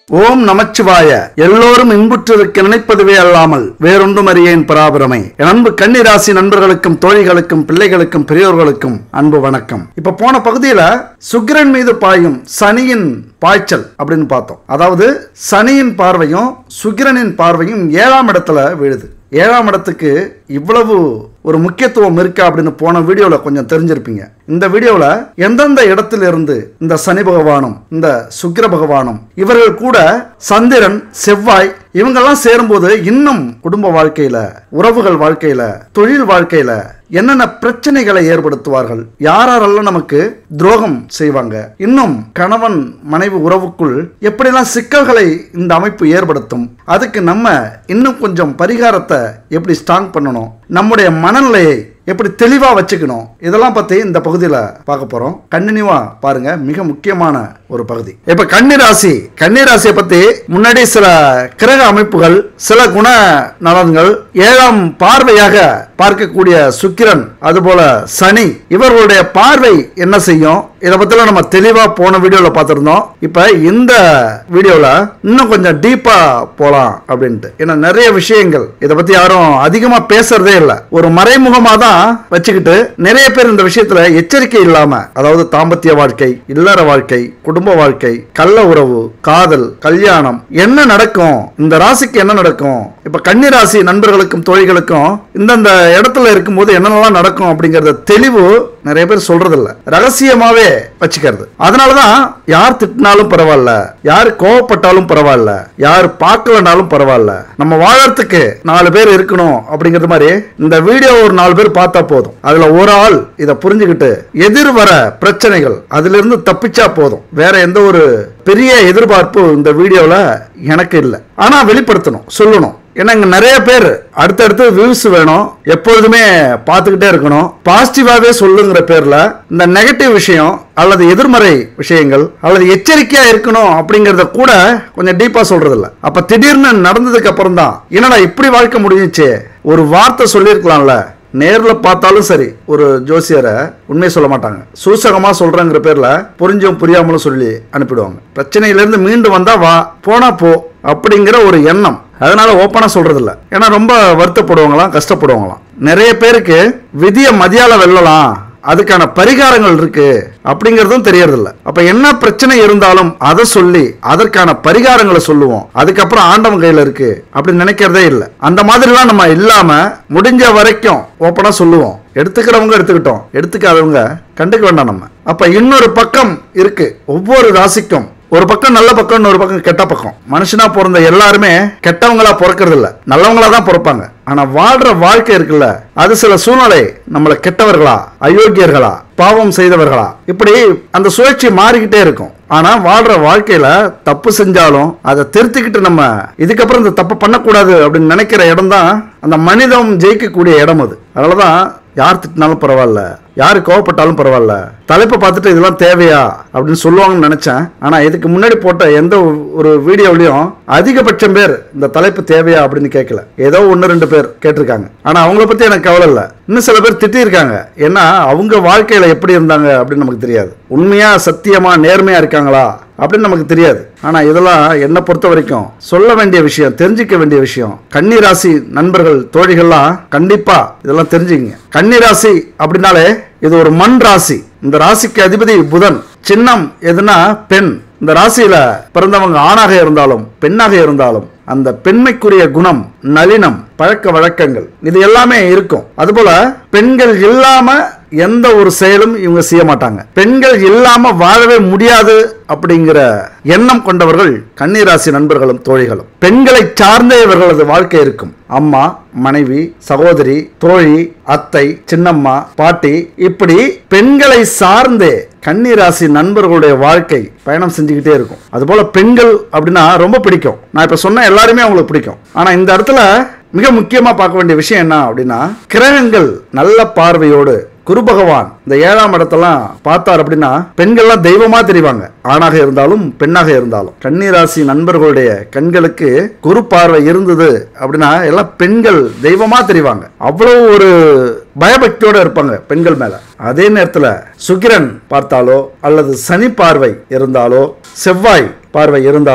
ஓம் நமச்சிவாய எல்லோரும் இன்புற்றிருக்க நினைப்பதுவே அல்லாமல் வேறொன்றும் அறியேன் பராபரமே என் அன்பு கன்னிராசி நண்பர்களுக்கும் தோழிகளுக்கும் பிள்ளைகளுக்கும் பெரியோர்களுக்கும் அன்பு வணக்கம் இப்ப போன பகுதியில சுக்கிரன் மீது பாயும் சனியின் பாய்ச்சல் அப்படின்னு பார்த்தோம் அதாவது சனியின் பார்வையும் சுக்கிரனின் பார்வையும் ஏழாம் இடத்துல விழுது ஏழாம் இடத்துக்கு இவ்வளவு ஒரு முக்கியத்துவம் இருக்கா அப்படின்னு போன வீடியோவில் கொஞ்சம் தெரிஞ்சிருப்பீங்க இந்த வீடியோவில் எந்தெந்த இடத்துல இருந்து இந்த சனி பகவானும் இந்த சுக்கிர பகவானும் இவர்கள் கூட சந்திரன் செவ்வாய் இவங்கெல்லாம் சேரும்போது இன்னும் குடும்ப வாழ்க்கையில உறவுகள் வாழ்க்கையில தொழில் வாழ்க்கையில என்னென்ன பிரச்சனைகளை ஏற்படுத்துவார்கள் யாரெல்லாம் நமக்கு துரோகம் செய்வாங்க இன்னும் கணவன் மனைவி உறவுக்குள் எப்படிலாம் சிக்கல்களை இந்த அமைப்பு ஏற்படுத்தும் அதுக்கு நம்ம இன்னும் கொஞ்சம் பரிகாரத்தை எப்படி ஸ்ட்ராங் பண்ணணும் நம்முடைய மனநிலையை எப்படி தெளிவாக வச்சுக்கணும் இதெல்லாம் பற்றி இந்த பகுதியில் பார்க்க போகிறோம் கண்டினியூவாக பாருங்க மிக முக்கியமான ஒரு பகுதி இப்போ கன்னிராசி கன்னிராசியை பற்றி முன்னாடி சில கிரக அமைப்புகள் சில குண நலன்கள் ஏழாம் பார்வையாக பார்க்கக்கூடிய சுக்கிரன் அதுபோல சனி இவர்களுடைய பார்வை என்ன செய்யும் இதை பற்றிலாம் நம்ம தெளிவாக போன வீடியோவில் பார்த்துருந்தோம் இப்போ இந்த வீடியோவில் இன்னும் கொஞ்சம் டீப்பாக போகலாம் அப்படின்ட்டு ஏன்னா நிறைய விஷயங்கள் இதை பற்றி யாரும் அதிகமாக பேசுறதே இல்லை ஒரு மறைமுகமாக தான் வச்சுக்கிட்டு நிறைய பேர் இந்த விஷயத்துல எச்சரிக்கை இல்லாம அதாவது தாம்பத்திய வாழ்க்கை இல்லற வாழ்க்கை குடும்ப வாழ்க்கை கள்ள உறவு காதல் கல்யாணம் என்ன நடக்கும் இந்த ராசிக்கு என்ன நடக்கும் இப்ப கன்னி ராசி நண்பர்களுக்கும் தோழிகளுக்கும் இந்தந்த இடத்துல இருக்கும்போது என்னென்னலாம் நடக்கும் அப்படிங்கறத தெளிவு நிறைய பேர் சொல்றதில்ல ரகசியமாவே வச்சுக்கிறது அதனாலதான் யார் திட்டினாலும் பரவாயில்ல யார் கோவப்பட்டாலும் பரவாயில்ல யார் பார்க்கலனாலும் பரவாயில்ல நம்ம வாழறதுக்கு நாலு பேர் இருக்கணும் அப்படிங்கிறது மாதிரி இந்த வீடியோ ஒரு நாலு பேர் பார்த்தா போதும் அதுல ஒரு ஆள் இதை புரிஞ்சுக்கிட்டு எதிர் வர பிரச்சனைகள் அதுல இருந்து தப்பிச்சா போதும் வேற எந்த ஒரு பெரிய எதிர்பார்ப்பு இந்த வீடியோல எனக்கு இல்லை ஆனா வெளிப்படுத்தணும் சொல்லணும் ஏன்னா இங்க நிறைய பேர் அடுத்தடுத்து வியூஸ் வேணும் எப்பொழுதுமே பார்த்துக்கிட்டே இருக்கணும் பாசிட்டிவாவே சொல்லுங்கிற பேர்ல இந்த நெகட்டிவ் விஷயம் அல்லது எதிர்மறை விஷயங்கள் அல்லது எச்சரிக்கையா இருக்கணும் அப்படிங்கறத கூட கொஞ்சம் டீப்பா சொல்றது இல்ல அப்ப திடீர்னு நடந்ததுக்கு அப்புறம் தான் என்னடா இப்படி வாழ்க்கை முடிஞ்சிச்சு ஒரு வார்த்தை சொல்லியிருக்கலாம்ல நேர்ல பார்த்தாலும் சரி ஒரு ஜோசியரை உண்மையை சொல்ல மாட்டாங்க சூசகமா சொல்றேங்கிற பேர்ல புரிஞ்சும் புரியாமலும் சொல்லி அனுப்பிடுவாங்க பிரச்சனையிலிருந்து மீண்டு வந்தா வா போனா போ அப்படிங்கிற ஒரு எண்ணம் அதனால ஓப்பனா சொல்றது இல்ல ஏன்னா ரொம்ப வருத்தப்படுவாங்களாம் கஷ்டப்படுவாங்களாம் நிறைய பேருக்கு விதியை மதியால வெல்லலாம் அதுக்கான பரிகாரங்கள் இருக்கு அப்படிங்கறதும் தெரியறதில்ல அப்ப என்ன பிரச்சனை இருந்தாலும் அதை சொல்லி அதற்கான பரிகாரங்களை சொல்லுவோம் அதுக்கப்புறம் ஆண்டவன் கையில இருக்கு அப்படின்னு நினைக்கிறதே இல்லை அந்த மாதிரிலாம் நம்ம இல்லாம முடிஞ்ச வரைக்கும் ஓப்பனா சொல்லுவோம் எடுத்துக்கிறவங்க எடுத்துக்கிட்டோம் எடுத்துக்காதவங்க கண்டுக்க வேண்டாம் நம்ம அப்ப இன்னொரு பக்கம் இருக்கு ஒவ்வொரு ராசிக்கும் ஒரு பக்கம் நல்ல பக்கம் இன்னொரு பக்கம் கெட்ட பக்கம் மனுஷனா பிறந்த எல்லாருமே கெட்டவங்களா பிறக்கிறது இல்ல நல்லவங்களா தான் பிறப்பாங்க ஆனா வாழ்ற வாழ்க்கை இருக்குல்ல அது சில சூழ்நிலை நம்மள கெட்டவர்களா அயோக்கியர்களா பாவம் செய்தவர்களா இப்படி அந்த சுழற்சி மாறிக்கிட்டே இருக்கும் ஆனா வாழ்ற வாழ்க்கையில தப்பு செஞ்சாலும் அதை திருத்திக்கிட்டு நம்ம இதுக்கப்புறம் இந்த தப்பு பண்ணக்கூடாது அப்படின்னு நினைக்கிற இடம் தான் அந்த மனிதம் ஜெயிக்கக்கூடிய இடம் அது அதனாலதான் யார் திட்டினாலும் பரவாயில்ல யார் கோவப்பட்டாலும் பரவாயில்ல தலைப்பை பார்த்துட்டு இதெல்லாம் தேவையா அப்படின்னு சொல்லுவாங்கன்னு நினைச்சேன் ஆனா இதுக்கு முன்னாடி போட்ட எந்த ஒரு வீடியோலையும் அதிகபட்சம் பேர் இந்த தலைப்பு தேவையா அப்படின்னு கேட்கல ஏதோ ஒன்று ரெண்டு பேர் கேட்டிருக்காங்க ஆனா அவங்கள பத்தி எனக்கு கவலை இல்லை இன்னும் சில பேர் திட்டியிருக்காங்க ஏன்னா அவங்க வாழ்க்கையில எப்படி இருந்தாங்க அப்படின்னு நமக்கு தெரியாது உண்மையா சத்தியமா நேர்மையா இருக்காங்களா அப்படின்னு நமக்கு தெரியாது ஆனா இதெல்லாம் என்னை பொறுத்த வரைக்கும் சொல்ல வேண்டிய விஷயம் தெரிஞ்சுக்க வேண்டிய விஷயம் கன்னிராசி நண்பர்கள் தோழிகள்லாம் கண்டிப்பா இதெல்லாம் தெரிஞ்சுக்கங்க கன்னிராசி அப்படின்னாலே இது ஒரு மண் ராசி இந்த ராசிக்கு அதிபதி புதன் சின்னம் எதுனா பெண் இந்த ராசியில பிறந்தவங்க ஆணாக இருந்தாலும் பெண்ணாக இருந்தாலும் அந்த பெண்மைக்குரிய குணம் நளினம் பழக்க வழக்கங்கள் இது எல்லாமே இருக்கும் அதுபோல பெண்கள் இல்லாம எந்த ஒரு செயலும் இவங்க செய்ய மாட்டாங்க பெண்கள் இல்லாம வாழவே முடியாது அப்படிங்கிற எண்ணம் கொண்டவர்கள் கன்னிராசி நண்பர்களும் தோழிகளும் பெண்களை சார்ந்தே இவர்களது வாழ்க்கை இருக்கும் அம்மா மனைவி சகோதரி தோழி அத்தை சின்னம்மா பாட்டி இப்படி பெண்களை சார்ந்தே கன்னிராசி நண்பர்களுடைய வாழ்க்கை பயணம் செஞ்சுக்கிட்டே இருக்கும் அதுபோல பெண்கள் அப்படின்னா ரொம்ப பிடிக்கும் நான் இப்ப சொன்ன எல்லாருமே அவங்களுக்கு பிடிக்கும் ஆனா இந்த இடத்துல மிக முக்கியமா பார்க்க வேண்டிய விஷயம் என்ன அப்படின்னா கிரகங்கள் நல்ல பார்வையோடு குரு பகவான் இந்த ஏழாம் இடத்தெல்லாம் பார்த்தார் அப்படின்னா பெண்கள்லாம் தெய்வமா தெரிவாங்க ஆணாக இருந்தாலும் பெண்ணாக இருந்தாலும் கன்னிராசி நண்பர்களுடைய கண்களுக்கு குரு பார்வை இருந்தது அப்படின்னா எல்லாம் பெண்கள் தெய்வமா தெரிவாங்க அவ்வளவு ஒரு பயபக்தியோட இருப்பாங்க பெண்கள் மேல அதே நேரத்துல சுக்கிரன் பார்த்தாலோ அல்லது சனி பார்வை இருந்தாலோ செவ்வாய் பார்வை இருந்தாலோ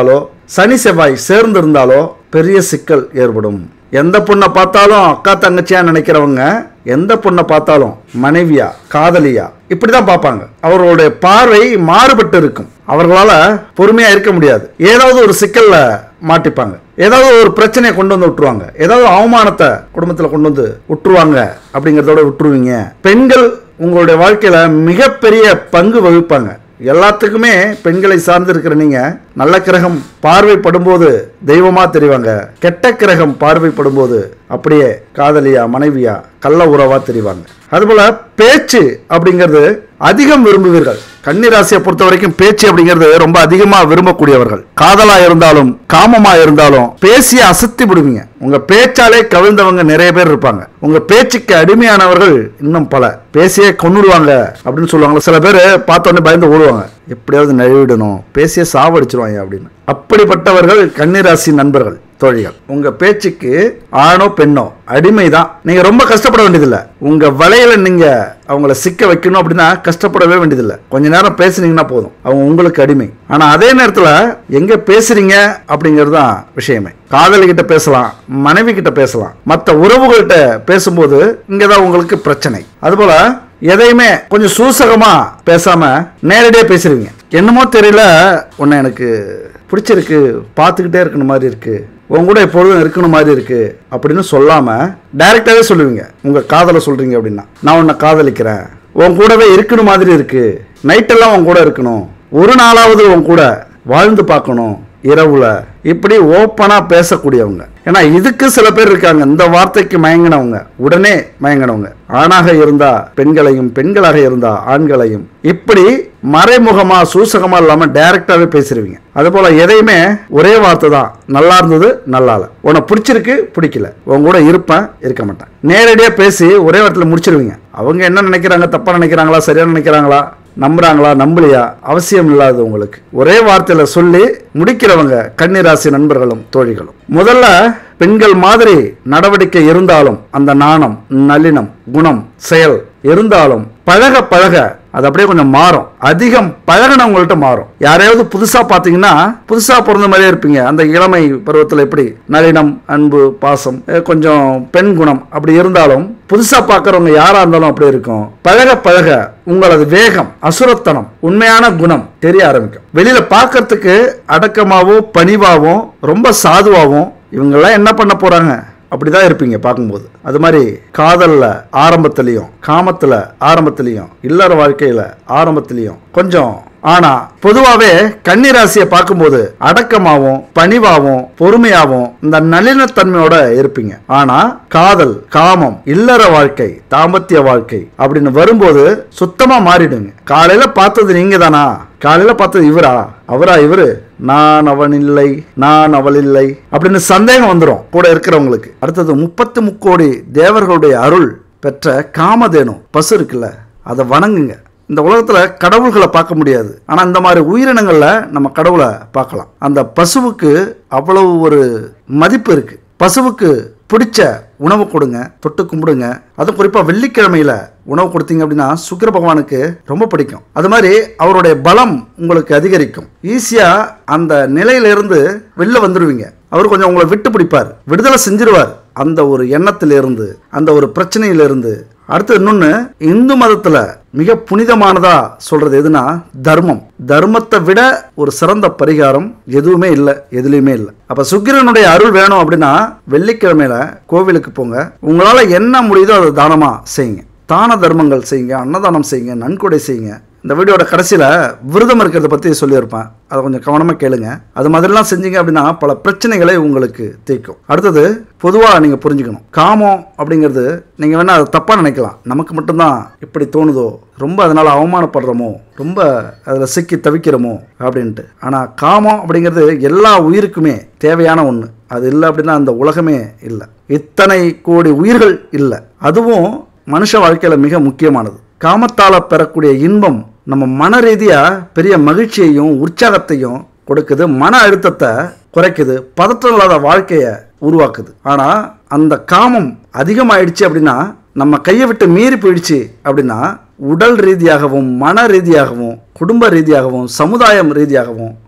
சனி செவ்வாய் சேர்ந்து இருந்தாலோ பெரிய சிக்கல் ஏற்படும் எந்த பொண்ணை பார்த்தாலும் அக்கா தங்கச்சியா நினைக்கிறவங்க எந்த பொண்ணை பார்த்தாலும் மனைவியா காதலியா இப்படிதான் பார்ப்பாங்க அவர்களுடைய பார்வை மாறுபட்டு இருக்கும் அவர்களால பொறுமையா இருக்க முடியாது ஏதாவது ஒரு சிக்கல்ல மாட்டிப்பாங்க ஏதாவது ஒரு பிரச்சனையை கொண்டு வந்து விட்டுருவாங்க ஏதாவது அவமானத்தை குடும்பத்தில் கொண்டு வந்து விட்டுருவாங்க அப்படிங்கிறதோட விட்டுருவீங்க பெண்கள் உங்களுடைய வாழ்க்கையில மிகப்பெரிய பங்கு வகிப்பாங்க எல்லாத்துக்குமே பெண்களை சார்ந்து இருக்கிற நீங்க நல்ல கிரகம் பார்வைப்படும்போது தெய்வமா தெரிவாங்க கெட்ட கிரகம் பார்வைப்படும்போது அப்படியே காதலியா மனைவியா கள்ள உறவா தெரிவாங்க அதுபோல பேச்சு அப்படிங்கிறது அதிகம் விரும்புவீர்கள் கன்னிராசியை பொறுத்த வரைக்கும் பேச்சு அப்படிங்கிறது ரொம்ப அதிகமா விரும்பக்கூடியவர்கள் காதலா இருந்தாலும் காமமா இருந்தாலும் பேசி அசத்தி விடுவீங்க உங்க பேச்சாலே கவிழ்ந்தவங்க நிறைய பேர் இருப்பாங்க உங்க பேச்சுக்கு அடிமையானவர்கள் இன்னும் பல பேசியே கொன்னுடுவாங்க அப்படின்னு சொல்லுவாங்க சில பேர் பார்த்தோன்னே பயந்து ஓடுவாங்க எப்படியாவது நழுவிடணும் பேசியே சாவடிச்சிருவாங்க அப்படின்னு அப்படிப்பட்டவர்கள் கன்னிராசி நண்பர்கள் தோழிகள் உங்க பேச்சுக்கு ஆணோ பெண்ணோ அடிமை தான் நீங்க ரொம்ப கஷ்டப்பட வேண்டியதில்லை உங்க வலையில நீங்க அவங்கள சிக்க வைக்கணும் அப்படின்னா கஷ்டப்படவே வேண்டியதில்லை கொஞ்ச நேரம் பேசுனீங்கன்னா போதும் அவங்க உங்களுக்கு அடிமை ஆனா அதே நேரத்துல எங்க பேசுறீங்க அப்படிங்கிறது தான் விஷயமே காதலி கிட்ட பேசலாம் மனைவி கிட்ட பேசலாம் மற்ற உறவுகள்கிட்ட பேசும்போது இங்கதான் உங்களுக்கு பிரச்சனை அதுபோல எதையுமே கொஞ்சம் சூசகமா பேசாம நேரடியாக பேசுறீங்க என்னமோ தெரியல உன்னை எனக்கு பிடிச்சிருக்கு பார்த்துக்கிட்டே இருக்கணும் மாதிரி இருக்கு உன் கூட எப்பொழுதும் இருக்கணும் மாதிரி இருக்கு அப்படின்னு சொல்லாம டைரக்டாவே சொல்லுவீங்க உங்க காதலை சொல்றீங்க அப்படின்னா நான் உன்னை காதலிக்கிறேன் உன் கூடவே இருக்கணும் மாதிரி இருக்கு நைட்டெல்லாம் உன் கூட இருக்கணும் ஒரு நாளாவது உன் கூட வாழ்ந்து பார்க்கணும் இரவுல இப்படி ஓப்பனா பேசக்கூடியவங்க ஏன்னா இதுக்கு சில பேர் இருக்காங்க இந்த வார்த்தைக்கு மயங்கினவங்க உடனே மயங்கினவங்க ஆணாக இருந்தா பெண்களையும் பெண்களாக இருந்தா ஆண்களையும் இப்படி மறைமுகமா சூசகமா இல்லாம டைரக்டாவே பேசிடுவீங்க அது போல எதையுமே ஒரே வார்த்தை தான் நல்லா இருந்தது நல்லா இல்ல உனக்கு பிடிச்சிருக்கு பிடிக்கல உன் கூட இருப்பேன் இருக்க மாட்டேன் நேரடியா பேசி ஒரே வாரத்தில் முடிச்சிருவீங்க அவங்க என்ன நினைக்கிறாங்க தப்பா நினைக்கிறாங்களா சரியா நினைக்கிறாங்களா நம்புறாங்களா நம்பலையா அவசியம் இல்லாது உங்களுக்கு ஒரே வார்த்தையில சொல்லி முடிக்கிறவங்க கன்னிராசி நண்பர்களும் தோழிகளும் முதல்ல பெண்கள் மாதிரி நடவடிக்கை இருந்தாலும் அந்த நாணம் நளினம் குணம் செயல் இருந்தாலும் பழக பழக அது அப்படியே கொஞ்சம் மாறும் அதிகம் பழகினவங்கள்ட்ட மாறும் யாரையாவது புதுசா பாத்தீங்கன்னா புதுசா பிறந்த மாதிரியே இருப்பீங்க அந்த இளமை பருவத்தில் எப்படி நளினம் அன்பு பாசம் அஹ் கொஞ்சம் பெண் குணம் அப்படி இருந்தாலும் புதுசா பார்க்கறவங்க யாரா இருந்தாலும் அப்படி இருக்கும் பழக பழக உங்களது வேகம் அசுரத்தனம் உண்மையான குணம் தெரிய ஆரம்பிக்கும் வெளியில பார்க்கறதுக்கு அடக்கமாவும் பணிவாவும் ரொம்ப சாதுவாகவும் இவங்கெல்லாம் என்ன பண்ண போறாங்க அப்படிதான் இருப்பீங்க பார்க்கும்போது அது மாதிரி காதல்ல ஆரம்பத்திலையும் காமத்துல ஆரம்பத்திலையும் இல்லற வாழ்க்கையில ஆரம்பத்திலையும் கொஞ்சம் ஆனா பொதுவாவே கன்னிராசியை பார்க்கும்போது அடக்கமாவும் பணிவாவும் பொறுமையாவும் இந்த நளினத்தன்மையோட இருப்பீங்க ஆனா காதல் காமம் இல்லற வாழ்க்கை தாம்பத்திய வாழ்க்கை அப்படின்னு வரும்போது சுத்தமா மாறிடுங்க காலையில பார்த்தது நீங்க தானா காலையில பார்த்தது இவரா அவரா இவரு நான் அவன் இல்லை நான் அவள் இல்லை அப்படின்னு சந்தேகம் வந்துடும் கூட இருக்கிறவங்களுக்கு அடுத்தது முப்பத்து முக்கோடி தேவர்களுடைய அருள் பெற்ற காமதேனு பசு இருக்குல்ல அதை வணங்குங்க இந்த உலகத்துல கடவுள்களை பார்க்க முடியாது ஆனா இந்த மாதிரி உயிரினங்கள்ல நம்ம கடவுளை பார்க்கலாம் அந்த பசுவுக்கு அவ்வளவு ஒரு மதிப்பு இருக்கு பசுவுக்கு பிடிச்ச உணவு கொடுங்க தொட்டு கும்பிடுங்க அதுவும் குறிப்பாக வெள்ளிக்கிழமையில உணவு கொடுத்தீங்க அப்படின்னா சுக்கிர பகவானுக்கு ரொம்ப பிடிக்கும் அது மாதிரி அவருடைய பலம் உங்களுக்கு அதிகரிக்கும் ஈஸியாக அந்த நிலையிலிருந்து வெளில வந்துடுவீங்க அவர் கொஞ்சம் உங்களை விட்டு பிடிப்பார் விடுதலை செஞ்சிருவார் அந்த ஒரு எண்ணத்திலிருந்து அந்த ஒரு பிரச்சனையிலிருந்து அடுத்து இன்னொன்று இந்து மதத்தில் மிக புனிதமானதா சொல்றது எதுனா தர்மம் தர்மத்தை விட ஒரு சிறந்த பரிகாரம் எதுவுமே இல்லை எதுலையுமே இல்லை அப்ப சுக்கிரனுடைய அருள் வேணும் அப்படின்னா வெள்ளிக்கிழமையில கோவிலுக்கு போங்க உங்களால என்ன முடியுதோ அதை தானமா செய்யுங்க தான தர்மங்கள் செய்யுங்க அன்னதானம் செய்யுங்க நன்கொடை செய்யுங்க இந்த வீடியோட கடைசியில் விரதம் இருக்கிறத பற்றி சொல்லியிருப்பேன் அதை கொஞ்சம் கவனமாக கேளுங்க அது மாதிரிலாம் செஞ்சீங்க அப்படின்னா பல பிரச்சனைகளை உங்களுக்கு தீர்க்கும் அடுத்தது பொதுவாக நீங்கள் புரிஞ்சுக்கணும் காமம் அப்படிங்கிறது நீங்கள் வேணால் அதை தப்பாக நினைக்கலாம் நமக்கு மட்டும்தான் இப்படி தோணுதோ ரொம்ப அதனால் அவமானப்படுறோமோ ரொம்ப அதில் சிக்கி தவிக்கிறோமோ அப்படின்ட்டு ஆனால் காமம் அப்படிங்கிறது எல்லா உயிருக்குமே தேவையான ஒன்று அது இல்லை அப்படின்னா அந்த உலகமே இல்லை இத்தனை கோடி உயிர்கள் இல்லை அதுவும் மனுஷ வாழ்க்கையில் மிக முக்கியமானது காமத்தால் பெறக்கூடிய இன்பம் நம்ம மன ரீதியாக பெரிய மகிழ்ச்சியையும் உற்சாகத்தையும் கொடுக்குது மன அழுத்தத்தை குறைக்குது பதற்றம் இல்லாத வாழ்க்கையை உருவாக்குது ஆனால் அந்த காமம் அதிகமாயிடுச்சு அப்படின்னா நம்ம கையை விட்டு மீறி போயிடுச்சு அப்படின்னா உடல் ரீதியாகவும் மன ரீதியாகவும் குடும்ப ரீதியாகவும் சமுதாயம் ரீதியாகவும்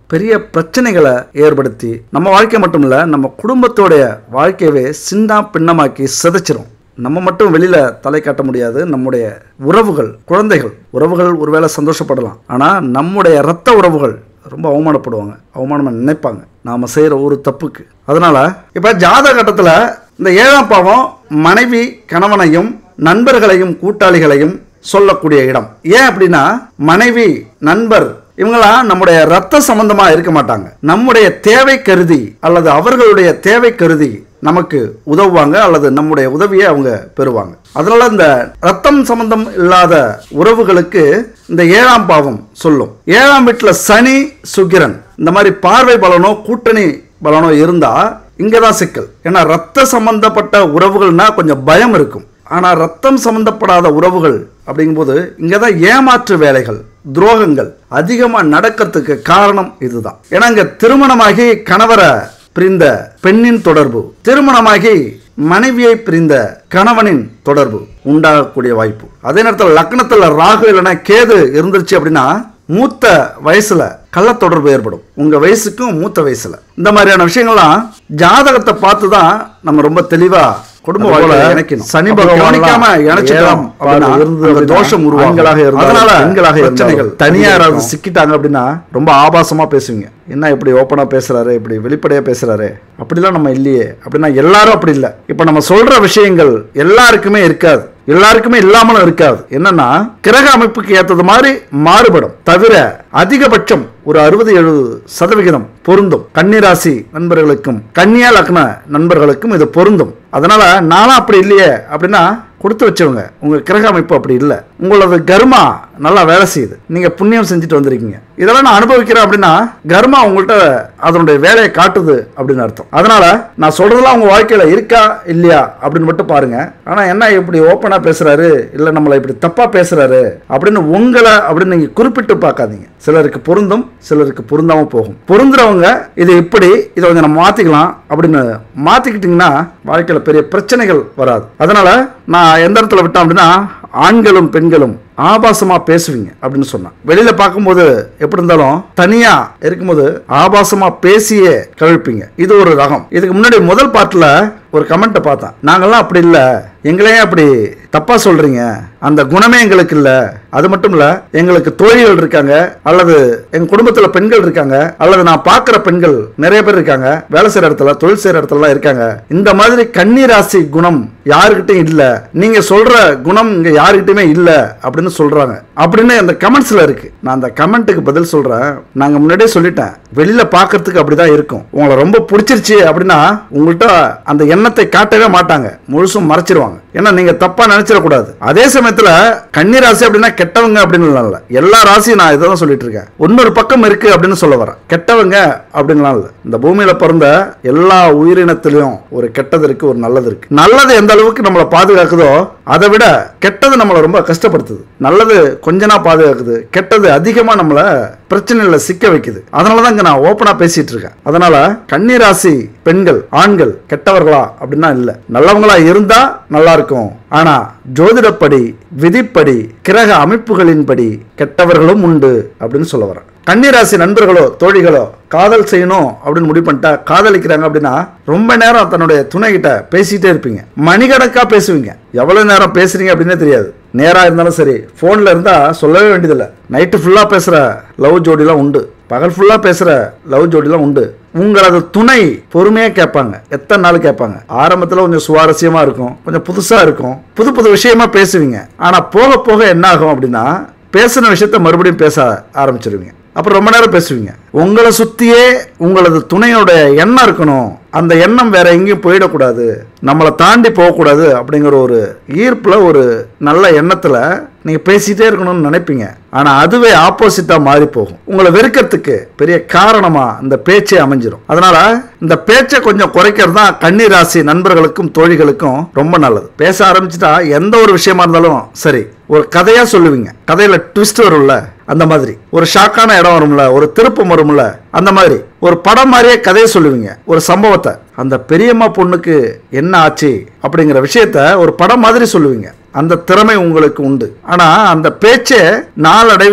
பெரிய பிரச்சனைகளை ஏற்படுத்தி நம்ம வாழ்க்கை மட்டும் இல்ல நம்ம குடும்பத்தோடைய வாழ்க்கையவே சின்ன பின்னமாக்கி சிதைச்சிரும் நம்ம மட்டும் வெளியில தலை காட்ட முடியாது நம்முடைய உறவுகள் குழந்தைகள் உறவுகள் ஒருவேளை சந்தோஷப்படலாம் ஆனா நம்முடைய இரத்த உறவுகள் ரொம்ப அவமானப்படுவாங்க அவமானமா நினைப்பாங்க நாம செய்யற ஒரு தப்புக்கு அதனால இப்ப ஜாதக கட்டத்துல இந்த ஏழாம் பாவம் மனைவி கணவனையும் நண்பர்களையும் கூட்டாளிகளையும் சொல்லக்கூடிய இடம் ஏன் அப்படின்னா மனைவி நண்பர் இவங்களாம் நம்முடைய ரத்த சம்பந்தமா இருக்க மாட்டாங்க நம்முடைய தேவை கருதி அல்லது அவர்களுடைய தேவை கருதி நமக்கு உதவுவாங்க அல்லது நம்முடைய உதவியை அவங்க பெறுவாங்க அதனால இந்த ரத்தம் சம்பந்தம் இல்லாத உறவுகளுக்கு இந்த ஏழாம் பாவம் சொல்லும் ஏழாம் வீட்டுல சனி சுக்கிரன் இந்த மாதிரி பார்வை பலனோ கூட்டணி பலனோ இருந்தா இங்க தான் சிக்கல் ஏன்னா ரத்த சம்பந்தப்பட்ட உறவுகள்னா கொஞ்சம் பயம் இருக்கும் ஆனா ரத்தம் சம்பந்தப்படாத உறவுகள் அப்படிங்கும்போது இங்க தான் ஏமாற்று வேலைகள் துரோகங்கள் அதிகமா நடக்கிறதுக்கு காரணம் இதுதான் ஏன்னா இங்க திருமணமாகி கணவரை பிரிந்த பெண்ணின் தொடர்பு திருமணமாகி மனைவியை பிரிந்த கணவனின் தொடர்பு உண்டாகக்கூடிய வாய்ப்பு அதே நேரத்தில் லக்னத்தில் ராகு இல்லைன்னா கேது இருந்துருச்சு அப்படின்னா மூத்த வயசுல கள்ள தொடர்பு ஏற்படும் உங்க வயசுக்கும் மூத்த வயசுல இந்த மாதிரியான விஷயங்கள்லாம் ஜாதகத்தை பார்த்து தான் நம்ம ரொம்ப தெளிவா குடும்ப வாழ்க்கையில இணைக்கணும் சனி அப்படி பகவான் கவனிக்காம இணைச்சிட்டோம் அப்படின்னா இருந்தது அந்த தோஷம் உருவாகும் ஆண்களாக இருந்தாலும் அதனால பெண்களாக பிரச்சனைகள் இருந்தாலும் தனியா யாராவது இருக்கும். சிக்கிட்டாங்க அப்படின்னா ரொம்ப ஆபாசமா பேசுவீங்க என்ன இப்படி ஓப்பனா பேசுறாரு இப்படி வெளிப்படையா பேசுறாரு அப்படிலாம் நம்ம இல்லையே அப்படின்னா எல்லாரும் அப்படி இல்லை இப்ப நம்ம சொல்ற விஷயங்கள் எல்லாருக்குமே இருக்காது எல்லாருக்குமே இல்லாமலும் இருக்காது என்னன்னா கிரக அமைப்புக்கு ஏத்தது மாதிரி மாறுபடும் தவிர அதிகபட்சம் ஒரு அறுபது எழுபது சதவிகிதம் பொருந்தும் கன்னிராசி நண்பர்களுக்கும் கன்னியா லக்ன நண்பர்களுக்கும் இது பொருந்தும் அதனால நானும் அப்படி இல்லையே அப்படின்னா கொடுத்து வச்சவங்க உங்க கிரக அமைப்பு அப்படி இல்லை உங்களது கர்மா நல்லா வேலை செய்யுது நீங்க புண்ணியம் செஞ்சுட்டு வந்திருக்கீங்க இதெல்லாம் நான் அனுபவிக்கிறேன் அப்படின்னா கர்மா உங்கள்கிட்ட அதனுடைய வேலையை காட்டுது அப்படின்னு அர்த்தம் அதனால நான் சொல்றதெல்லாம் உங்க வாழ்க்கையில இருக்கா இல்லையா அப்படின்னு மட்டும் பாருங்க ஆனா என்ன இப்படி ஓப்பனா பேசுறாரு இல்ல நம்மளை இப்படி தப்பா பேசுறாரு அப்படின்னு உங்களை அப்படின்னு நீங்க குறிப்பிட்டு பார்க்காதீங்க சிலருக்கு பொருந்தும் சிலருக்கு பொருந்தாம போகும் பொருந்துறவங்க இது இப்படி இதை கொஞ்சம் நம்ம மாத்திக்கலாம் அப்படின்னு மாத்திக்கிட்டீங்கன்னா வாழ்க்கையில பெரிய பிரச்சனைகள் வராது அதனால நான் எந்த இடத்துல விட்டேன் அப்படின்னா ஆண்களும் பெண்களும் ஆபாசமா பேசுவீங்க அப்படின்னு சொன்னான் வெளியில பார்க்கும்போது எப்படி இருந்தாலும் தனியா இருக்கும்போது ஆபாசமா பேசியே கவிழ்ப்பீங்க இது ஒரு ரகம் இதுக்கு முன்னாடி முதல் பாட்டுல ஒரு கமெண்ட்டை பார்த்தேன் நாங்கெல்லாம் அப்படி இல்ல எங்களையே அப்படி தப்பா சொல்றீங்க அந்த குணமே எங்களுக்கு இல்ல அது மட்டும் இல்ல எங்களுக்கு தோழிகள் இருக்காங்க அல்லது எங்க குடும்பத்துல பெண்கள் இருக்காங்க அல்லது நான் பார்க்கிற பெண்கள் நிறைய பேர் இருக்காங்க வேலை செய்யற இடத்துல தொழில் செய்யற இடத்துல இருக்காங்க இந்த மாதிரி கன்னிராசி குணம் யாருக்கிட்டையும் இல்ல நீங்க சொல்ற குணம் இங்க யாருக்கிட்டயுமே இல்ல அப்படின்னு சொல்றாங்க அப்படின்னு அந்த கமெண்ட்ஸ்ல இருக்கு நான் அந்த கமெண்ட்டுக்கு பதில் சொல்றேன் நாங்க முன்னாடியே சொல்லிட்டேன் வெளியில பார்க்கிறதுக்கு அப்படிதான் இருக்கும் உங்களை ரொம்ப பிடிச்சிருச்சு அப்படின்னா உங்கள்கிட்ட அந்த எண்ணத்தை காட்டவே மாட்டாங்க முழுசும் மறைச்சிருவாங்க ஏன்னா நீங்க தப்பா நினைச்சிடக்கூடாது அதே சமயத்துல கன்னி ராசி அப்படின்னா கெட்டவங்க அப்படின்னு இல்ல எல்லா ராசியும் நான் இதை தான் சொல்லிட்டு இருக்கேன் இன்னொரு பக்கம் இருக்கு அப்படின்னு சொல்ல வரேன் கெட்டவங்க அப்படின்லாம் இல்ல இந்த பூமியில பிறந்த எல்லா உயிரினத்திலையும் ஒரு கெட்டது இருக்கு ஒரு நல்லது இருக்கு நல்லது எந்த அளவுக்கு நம்மளை பாதுகாக்குதோ அதை விட கெட்டது நம்மளை ரொம்ப கஷ்டப்படுத்துது நல்லது கொஞ்சனா பாதுகாக்குது கெட்டது அதிகமா நம்மள பிரச்சனையில சிக்க வைக்குது அதனால தான் இங்க நான் ஓப்பனா பேசிட்டு இருக்கேன் அதனால கன்னிராசி பெண்கள் ஆண்கள் கெட்டவர்களா அப்படின்னா இல்ல நல்லவங்களா இருந்தா நல்லா இருக்கும் ஆனா ஜோதிடப்படி விதிப்படி கிரக அமைப்புகளின்படி கெட்டவர்களும் உண்டு அப்படின்னு சொல்ல வரேன் கன்னிராசி நண்பர்களோ தோழிகளோ காதல் செய்யணும் அப்படின்னு முடிவு பண்ணிட்டா காதலிக்கிறாங்க அப்படின்னா ரொம்ப நேரம் தன்னுடைய துணை கிட்ட பேசிட்டே இருப்பீங்க மணிக்கணக்கா பேசுவீங்க எவ்வளவு நேரம் பேசுறீங்க அப்படின்னே தெரியாது நேரா இருந்தாலும் சரி போன்ல இருந்தா சொல்லவே வேண்டியதில்லை நைட்டு ஃபுல்லா பேசுற லவ் ஜோடிலாம் உண்டு பகல் ஃபுல்லா பேசுற லவ் ஜோடிலாம் உண்டு உங்களது துணை பொறுமையா கேட்பாங்க எத்தனை நாள் கேட்பாங்க ஆரம்பத்துல கொஞ்சம் சுவாரஸ்யமா இருக்கும் கொஞ்சம் புதுசா இருக்கும் புது புது விஷயமா பேசுவீங்க ஆனா போக போக என்ன ஆகும் அப்படின்னா பேசின விஷயத்த மறுபடியும் பேச ஆரம்பிச்சிருவீங்க அப்புறம் ரொம்ப நேரம் பேசுவீங்க உங்களை சுத்தியே உங்களது துணையோட எண்ணம் இருக்கணும் அந்த எண்ணம் வேற எங்கேயும் போயிடக்கூடாது நம்மளை தாண்டி போகக்கூடாது அப்படிங்கிற ஒரு ஈர்ப்புல ஒரு நல்ல எண்ணத்துல நீங்க பேசிட்டே இருக்கணும்னு நினைப்பீங்க ஆனா அதுவே ஆப்போசிட்டா மாறி போகும் உங்களை வெறுக்கிறதுக்கு பெரிய காரணமா இந்த பேச்சே அமைஞ்சிரும் அதனால இந்த பேச்சை கொஞ்சம் குறைக்கிறது தான் கன்னி ராசி நண்பர்களுக்கும் தோழிகளுக்கும் ரொம்ப நல்லது பேச ஆரம்பிச்சுட்டா எந்த ஒரு விஷயமா இருந்தாலும் சரி ஒரு கதையா சொல்லுவீங்க கதையில ட்விஸ்ட் வரும்ல அந்த மாதிரி ஒரு ஷாக்கான இடம் வரும்ல ஒரு திருப்பம் வரும்ல அந்த மாதிரி ஒரு படம் மாதிரியே கதையை சொல்லுவீங்க ஒரு சம்பவத்தை அந்த பெரியம்மா பொண்ணுக்கு என்ன ஆச்சு அப்படிங்கிற விஷயத்த ஒரு படம் மாதிரி சொல்லுவீங்க அந்த திறமை உங்களுக்கு உண்டு ஆனா அந்த பேச்சே நாளடைவில்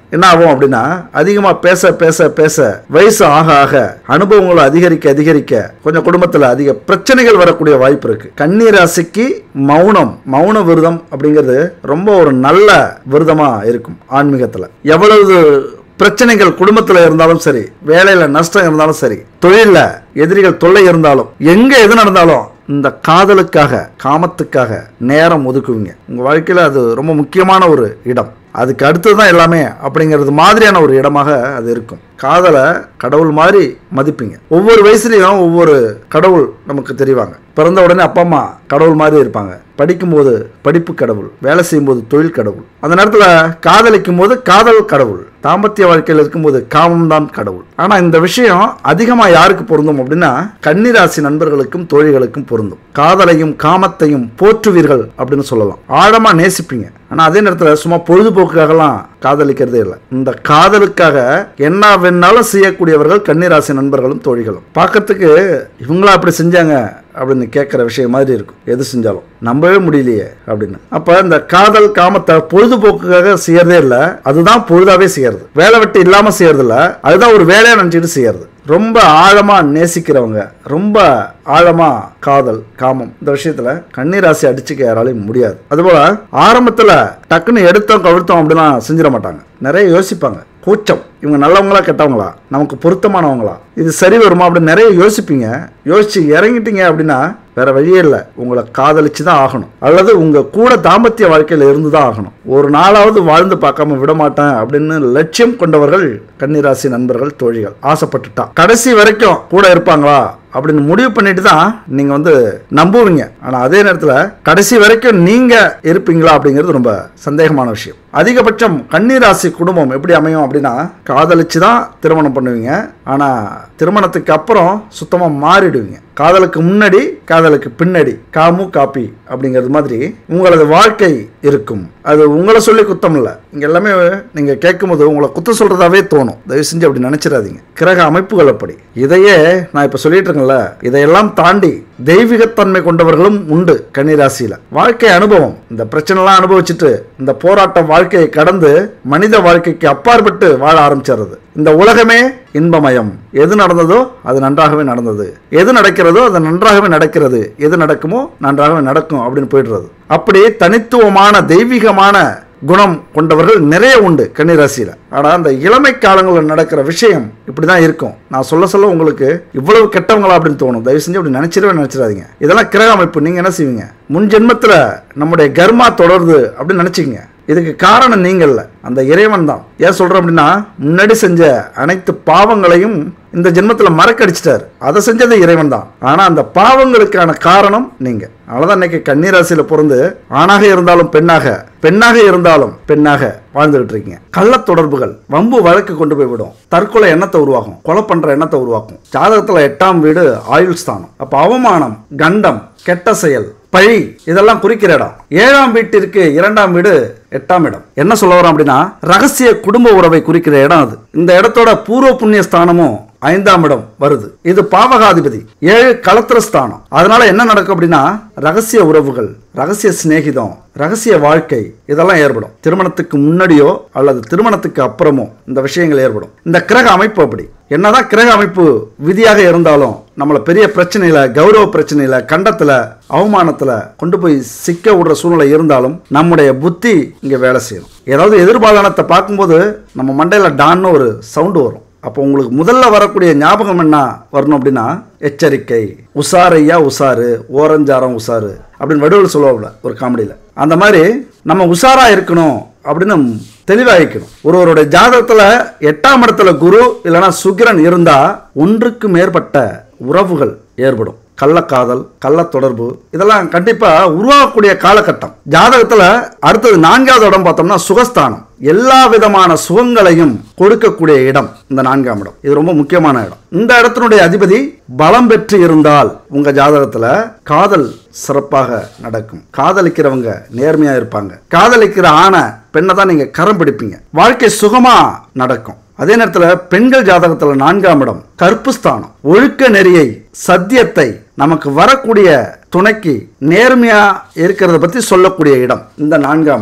என்ன ஆகும் அப்படின்னா அதிகமா பேச பேச பேச வயசு ஆக ஆக அனுபவங்கள் அதிகரிக்க அதிகரிக்க கொஞ்சம் குடும்பத்துல அதிக பிரச்சனைகள் வரக்கூடிய வாய்ப்பு இருக்கு கன்னி ராசிக்கு மௌனம் மௌன விரதம் அப்படிங்கிறது ரொம்ப ஒரு நல்ல விரதமா இருக்கும் ஆன்மீகத்துல எவ்வளவு பிரச்சனைகள் குடும்பத்துல இருந்தாலும் சரி வேலையில நஷ்டம் இருந்தாலும் சரி தொழில்ல எதிரிகள் தொல்லை இருந்தாலும் எங்க எது நடந்தாலும் இந்த காதலுக்காக காமத்துக்காக நேரம் ஒதுக்குவீங்க உங்க வாழ்க்கையில அது ரொம்ப முக்கியமான ஒரு இடம் அதுக்கு அடுத்தது தான் எல்லாமே அப்படிங்கிறது மாதிரியான ஒரு இடமாக அது இருக்கும் காதலை கடவுள் மாதிரி மதிப்பீங்க ஒவ்வொரு வயசுலையும் ஒவ்வொரு கடவுள் நமக்கு தெரிவாங்க பிறந்த உடனே அப்பா அம்மா கடவுள் மாதிரி இருப்பாங்க படிக்கும்போது படிப்பு கடவுள் வேலை செய்யும்போது தொழில் கடவுள் அந்த நேரத்தில் காதலிக்கும் போது காதல் கடவுள் தாம்பத்திய வாழ்க்கையில் இருக்கும்போது காமம் தான் கடவுள் ஆனால் இந்த விஷயம் அதிகமாக யாருக்கு பொருந்தும் அப்படின்னா கன்னிராசி நண்பர்களுக்கும் தோழிகளுக்கும் பொருந்தும் காதலையும் காமத்தையும் போற்றுவீர்கள் அப்படின்னு சொல்லலாம் ஆழமா நேசிப்பீங்க ஆனால் அதே நேரத்தில் சும்மா பொழுதுபோக்குக்காகலாம் காதலிக்கிறதே இல்லை இந்த காதலுக்காக என்ன வேணாலும் செய்யக்கூடியவர்கள் கன்னிராசி நண்பர்களும் தோழிகளும் பார்க்கறதுக்கு இவங்களா அப்படி செஞ்சாங்க அப்படின்னு கேட்குற விஷயம் மாதிரி இருக்கும் எது செஞ்சாலும் நம்பவே முடியலையே அப்படின்னு அப்போ இந்த காதல் காமத்தை பொழுதுபோக்குக்காக செய்யறதே இல்லை அதுதான் பொழுதாவே செய்யறது வேலை வெட்டி இல்லாமல் செய்யறது இல்லை அதுதான் ஒரு வேலையை நினச்சிட்டு செய்யறது ரொம்ப ஆழமா நேசிக்கிறவங்க ரொம்ப ஆழமா காதல் காமம் இந்த விஷயத்துல கண்ணீராசி அடிச்சுக்க யாராலையும் முடியாது அதுபோல ஆரம்பத்துல டக்குன்னு எடுத்தோம் கவிழ்த்தோம் அப்படிலாம் செஞ்சிட மாட்டாங்க நிறைய யோசிப்பாங்க கூச்சம் இவங்க நல்லவங்களா கெட்டவங்களா நமக்கு பொருத்தமானவங்களா இது சரி வருமா அப்படின்னு நிறைய யோசிப்பீங்க யோசிச்சு இறங்கிட்டீங்க அப்படின்னா வேற வழியே இல்லை உங்களை காதலிச்சு தான் ஆகணும் அல்லது உங்க கூட தாம்பத்திய வாழ்க்கையில இருந்து தான் ஆகணும் ஒரு நாளாவது வாழ்ந்து பார்க்காம விட மாட்டேன் அப்படின்னு லட்சியம் கொண்டவர்கள் கன்னிராசி நண்பர்கள் தோழிகள் ஆசைப்பட்டுட்டா கடைசி வரைக்கும் கூட இருப்பாங்களா அப்படின்னு முடிவு பண்ணிட்டு தான் நீங்க வந்து நம்புவீங்க ஆனா அதே நேரத்துல கடைசி வரைக்கும் நீங்க இருப்பீங்களா அப்படிங்கிறது ரொம்ப சந்தேகமான விஷயம் அதிகபட்சம் கன்னிராசி குடும்பம் எப்படி அமையும் அப்படின்னா காதலிச்சு தான் திருமணம் பண்ணுவீங்க ஆனா திருமணத்துக்கு அப்புறம் சுத்தமா மாறிடுவீங்க காதலுக்கு முன்னாடி காதலுக்கு பின்னாடி காமு காப்பி அப்படிங்கிறது மாதிரி உங்களது வாழ்க்கை இருக்கும் அது உங்களை சொல்லி குத்தம் இல்லை இங்க எல்லாமே நீங்க கேட்கும்போது உங்களை குத்த சொல்றதாவே தோணும் தயவு செஞ்சு அப்படி நினைச்சிடாதீங்க கிரக அமைப்புகள் அப்படி இதையே நான் இப்ப சொல்லிட்டு இருக்கேன்ல இதையெல்லாம் தாண்டி தெய்வீகத்தன்மை கொண்டவர்களும் உண்டு கன்னிராசியில வாழ்க்கை அனுபவம் இந்த பிரச்சனைலாம் அனுபவிச்சுட்டு இந்த போராட்ட வாழ்க்கையை கடந்து மனித வாழ்க்கைக்கு அப்பாற்பட்டு வாழ ஆரம்பிச்சிடுறது இந்த உலகமே இன்பமயம் எது நடந்ததோ அது நன்றாகவே நடந்தது எது நடக்கிறதோ அது நன்றாகவே நடக்கிறது எது நடக்குமோ நன்றாகவே நடக்கும் அப்படின்னு போயிடுறது அப்படி தனித்துவமான தெய்வீகமான குணம் கொண்டவர்கள் நிறைய உண்டு கன்னிராசியில் ஆனால் அந்த இளமை காலங்களில் நடக்கிற விஷயம் இப்படி தான் இருக்கும் நான் சொல்ல சொல்ல உங்களுக்கு இவ்வளவு கெட்டவங்களா அப்படின்னு தோணும் தயவு செஞ்சு அப்படி நினைச்சிடவே நினைச்சிடாதீங்க இதெல்லாம் கிரக அமைப்பு நீங்கள் என்ன செய்வீங்க முன் ஜென்மத்தில் நம்முடைய கர்மா தொடருது அப்படின்னு நினச்சிங்க இதுக்கு காரணம் நீங்கள்ல அந்த இறைவன் தான் ஏன் சொல்றோம் அப்படின்னா முன்னாடி செஞ்ச அனைத்து பாவங்களையும் இந்த ஜென்மத்துல மறக்கடிச்சிட்டாரு அதை செஞ்சது இறைவன் தான் ஆனா அந்த பாவங்களுக்கான காரணம் நீங்க அவ்வளவுதான் இன்னைக்கு கன்னிராசியில பிறந்து ஆணாக இருந்தாலும் பெண்ணாக பெண்ணாக இருந்தாலும் பெண்ணாக வாழ்ந்துகிட்டு இருக்கீங்க கள்ள தொடர்புகள் வம்பு வழக்கு கொண்டு போய் விடும் தற்கொலை எண்ணத்தை உருவாக்கும் கொலை பண்ற எண்ணத்தை உருவாக்கும் ஜாதகத்துல எட்டாம் வீடு ஆயுள் ஸ்தானம் அப்ப அவமானம் கண்டம் கெட்ட செயல் பழி இதெல்லாம் குறிக்கிற இடம் ஏழாம் வீட்டிற்கு இரண்டாம் வீடு எட்டாம் இடம் என்ன சொல்ல வரோம் அப்படின்னா ரகசிய குடும்ப உறவை குறிக்கிற இடம் அது இந்த இடத்தோட பூர்வ புண்ணிய ஸ்தானமும் ஐந்தாம் இடம் வருது இது பாவகாதிபதி ஏழு களத்திர ஸ்தானம் அதனால என்ன நடக்கும் அப்படின்னா ரகசிய உறவுகள் ரகசிய சிநேகிதம் ரகசிய வாழ்க்கை இதெல்லாம் ஏற்படும் திருமணத்துக்கு முன்னாடியோ அல்லது திருமணத்துக்கு அப்புறமோ இந்த விஷயங்கள் ஏற்படும் இந்த கிரக அமைப்பு அப்படி என்னதான் கிரக அமைப்பு விதியாக இருந்தாலும் நம்மளை பெரிய பிரச்சனையில கௌரவ பிரச்சனையில கண்டத்துல அவமானத்துல கொண்டு போய் சிக்க விடுற சூழ்நிலை இருந்தாலும் நம்முடைய புத்தி இங்க வேலை செய்யணும் ஏதாவது எதிர்பாலனத்தை பார்க்கும்போது நம்ம மண்டையில டான்னு ஒரு சவுண்டு வரும் அப்போ உங்களுக்கு முதல்ல வரக்கூடிய ஞாபகம் என்ன வரணும் அப்படின்னா எச்சரிக்கை உசாரையா உசாரு ஓரஞ்சாரம் உசாரு அப்படின்னு வடிவில் சொல்லுவாப்புல ஒரு காமெடியில் அந்த மாதிரி நம்ம உஷாரா இருக்கணும் அப்படின்னு தெளிவாகிக்கணும் ஒருவருடைய ஜாதகத்துல எட்டாம் இடத்துல குரு இல்லைன்னா சுக்கிரன் இருந்தா ஒன்றுக்கு மேற்பட்ட உறவுகள் ஏற்படும் கள்ளக்காதல் கள்ள தொடர்பு இதெல்லாம் கண்டிப்பா உருவாகக்கூடிய காலகட்டம் ஜாதகத்துல அடுத்தது நான்காவது இடம் பார்த்தோம்னா சுகஸ்தானம் எல்லா விதமான சுகங்களையும் கொடுக்கக்கூடிய இடம் இந்த நான்காம் இடம் இது ரொம்ப முக்கியமான இடம் இந்த இடத்தினுடைய அதிபதி பலம் பெற்று இருந்தால் உங்க ஜாதகத்துல காதல் சிறப்பாக நடக்கும் காதலிக்கிறவங்க நேர்மையா இருப்பாங்க காதலிக்கிற ஆணை பெண்ணை தான் நீங்க கரம் பிடிப்பீங்க வாழ்க்கை சுகமா நடக்கும் அதே நேரத்தில் பெண்கள் ஜாதகத்தில் நான்காம் இடம் கற்பு ஸ்தானம் ஒழுக்க நெறியை சத்தியத்தை நமக்கு வரக்கூடிய துணைக்கு நேர்மையா இருக்கிறத பத்தி சொல்லக்கூடிய இடம் இந்த நான்காம் இடம்